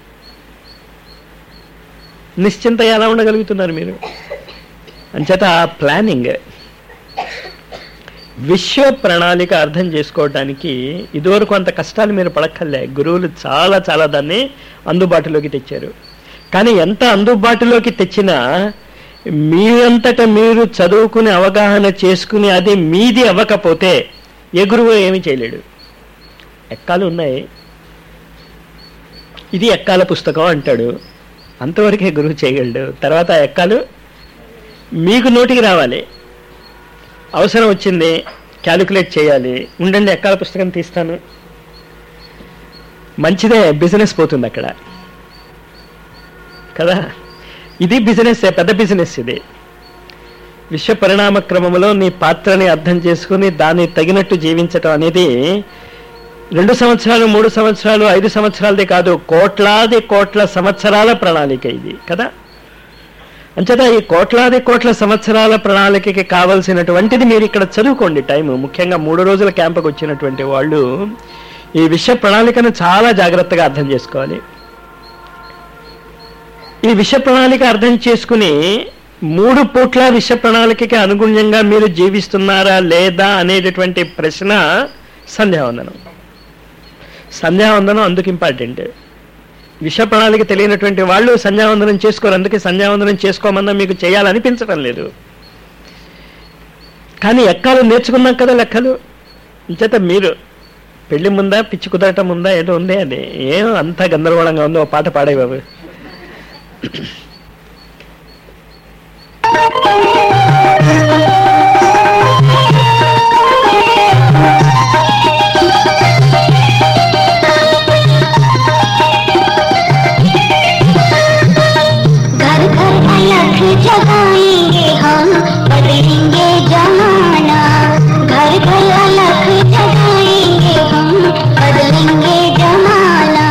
నిశ్చింత ఎలా ఉండగలుగుతున్నారు మీరు అంచేత ప్లానింగ్ విశ్వ ప్రణాళిక అర్థం చేసుకోవడానికి ఇదివరకు అంత కష్టాలు మీరు పడక్కర్లే గురువులు చాలా చాలా దాన్ని అందుబాటులోకి తెచ్చారు కానీ ఎంత అందుబాటులోకి తెచ్చినా మీరంతట మీరు చదువుకుని అవగాహన చేసుకుని అది మీది అవ్వకపోతే ఏ గురువు ఏమీ చేయలేడు ఎక్కాలు ఉన్నాయి ఇది ఎక్కాల పుస్తకం అంటాడు అంతవరకే గురువు చేయగలడు తర్వాత ఆ ఎక్కాలు మీకు నోటికి రావాలి అవసరం వచ్చింది క్యాలిక్యులేట్ చేయాలి ఉండండి ఎక్కాల పుస్తకం తీస్తాను మంచిదే బిజినెస్ పోతుంది అక్కడ కదా ఇది బిజినెస్ పెద్ద బిజినెస్ ఇది విశ్వ పరిణామ క్రమంలో నీ పాత్రని అర్థం చేసుకుని దాన్ని తగినట్టు జీవించటం అనేది రెండు సంవత్సరాలు మూడు సంవత్సరాలు ఐదు సంవత్సరాలదే కాదు కోట్లాది కోట్ల సంవత్సరాల ప్రణాళిక ఇది కదా అంచేత ఈ కోట్లాది కోట్ల సంవత్సరాల ప్రణాళికకి కావలసినటువంటిది మీరు ఇక్కడ చదువుకోండి టైం ముఖ్యంగా మూడు రోజుల క్యాంపుకి వచ్చినటువంటి వాళ్ళు ఈ విషయ ప్రణాళికను చాలా జాగ్రత్తగా అర్థం చేసుకోవాలి ఈ విష ప్రణాళిక అర్థం చేసుకుని మూడు పూట్ల విష ప్రణాళికకి అనుగుణ్యంగా మీరు జీవిస్తున్నారా లేదా అనేటటువంటి ప్రశ్న సంధ్యావందనం సంధ్యావందనం అందుకు ఇంపార్టెంట్ విష ప్రణాళిక తెలియనటువంటి వాళ్ళు సంధ్యావందనం చేసుకోరు అందుకే సంధ్యావందనం చేసుకోమన్నా మీకు చేయాలనిపించడం లేదు కానీ ఎక్కాలు నేర్చుకున్నాం కదా లెక్కలు ఇంచేత మీరు పెళ్లి ముందా పిచ్చి కుదరటం ఉందా ఏదో ఉంది అది ఏం అంత గందరగోళంగా ఉందో ఓ పాట పాడే బాబు घर घर अलग जगाएंगे हम बदलेंगे जमाना घर घर अलग जगाएंगे हम बदलेंगे जमाना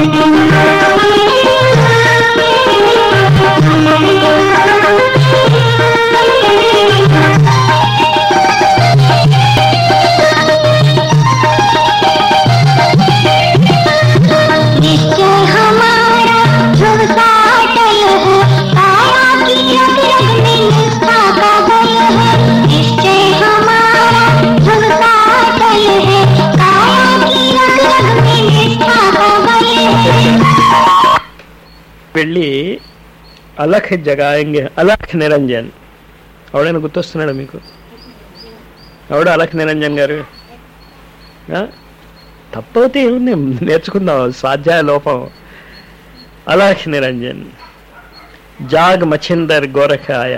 निश्चय हमारा ध्रुव साटल है काया की रग रग में निष्ठा का बल है निश्चय हमारा ध्रुव साटल है काया की रग रग में निष्ठा का बल है పెళ్ళి అలఖ్ జగాయంగే అలఖ్ నిరంజన్ ఎవడైనా గుర్తొస్తున్నాడు మీకు ఎవడు అలఖ్ నిరంజన్ గారు ఆ? తప్పైతే ఏముంది నేర్చుకుందాం స్వాధ్యాయ లోపం అలఖ్ నిరంజన్ జాగ్ మఛిందర్ గోరఖాయ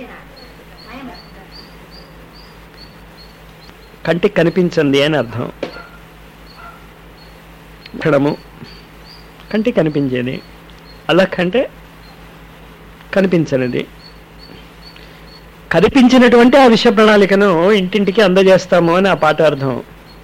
కంటికి కనిపించింది అని అర్థం ఇక్కడము కంటికి కనిపించేది అలక్ అంటే కనిపించనిది కనిపించినటువంటి ఆ విషయ ప్రణాళికను ఇంటింటికి అందజేస్తాము అని ఆ పాట అర్థం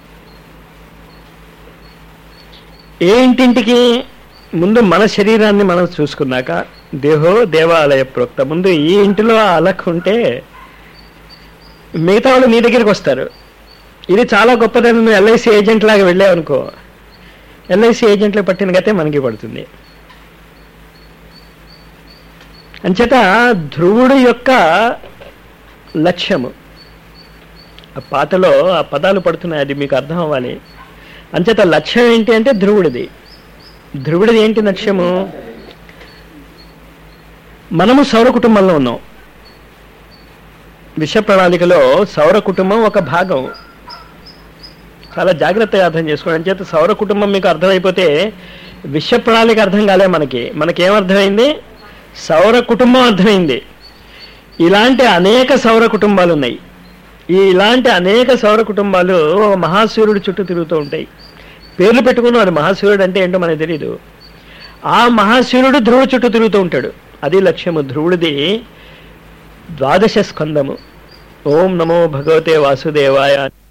ఏ ఇంటింటికి ముందు మన శరీరాన్ని మనం చూసుకున్నాక దేహో దేవాలయ ప్రోక్త ముందు ఈ ఇంటిలో ఆ అలక్ ఉంటే మిగతా వాళ్ళు నీ దగ్గరికి వస్తారు ఇది చాలా గొప్పదని నువ్వు ఎల్ఐసి ఏజెంట్ లాగా వెళ్ళావు అనుకో ఎల్ఐసి ఏజెంట్లు పట్టిన గతే మనకి పడుతుంది అంచేత ధ్రువుడు యొక్క లక్ష్యము ఆ పాటలో ఆ పదాలు పడుతున్నాయి అది మీకు అర్థం అవ్వాలి అంచేత లక్ష్యం ఏంటి అంటే ధ్రువుడిది ధ్రువుడిది ఏంటి లక్ష్యము మనము సౌర కుటుంబంలో ఉన్నాం విష ప్రణాళికలో సౌర కుటుంబం ఒక భాగం చాలా జాగ్రత్తగా అర్థం చేసుకోండి అంచేత సౌర కుటుంబం మీకు అర్థమైపోతే విష ప్రణాళిక అర్థం కాలే మనకి మనకేమర్థమైంది సౌర కుటుంబం అర్థమైంది ఇలాంటి అనేక సౌర కుటుంబాలు ఉన్నాయి ఈ ఇలాంటి అనేక సౌర కుటుంబాలు ఒక మహాసూర్యుడు చుట్టూ తిరుగుతూ ఉంటాయి పేర్లు పెట్టుకున్నాడు మహాసూర్యుడు అంటే ఏంటో మనకు తెలియదు ఆ మహాసూర్యుడు ధ్రువుడు చుట్టూ తిరుగుతూ ఉంటాడు అది లక్ష్యము ధ్రువుడిది ద్వాదశ స్కందము ఓం నమో భగవతే వాసుదేవాయ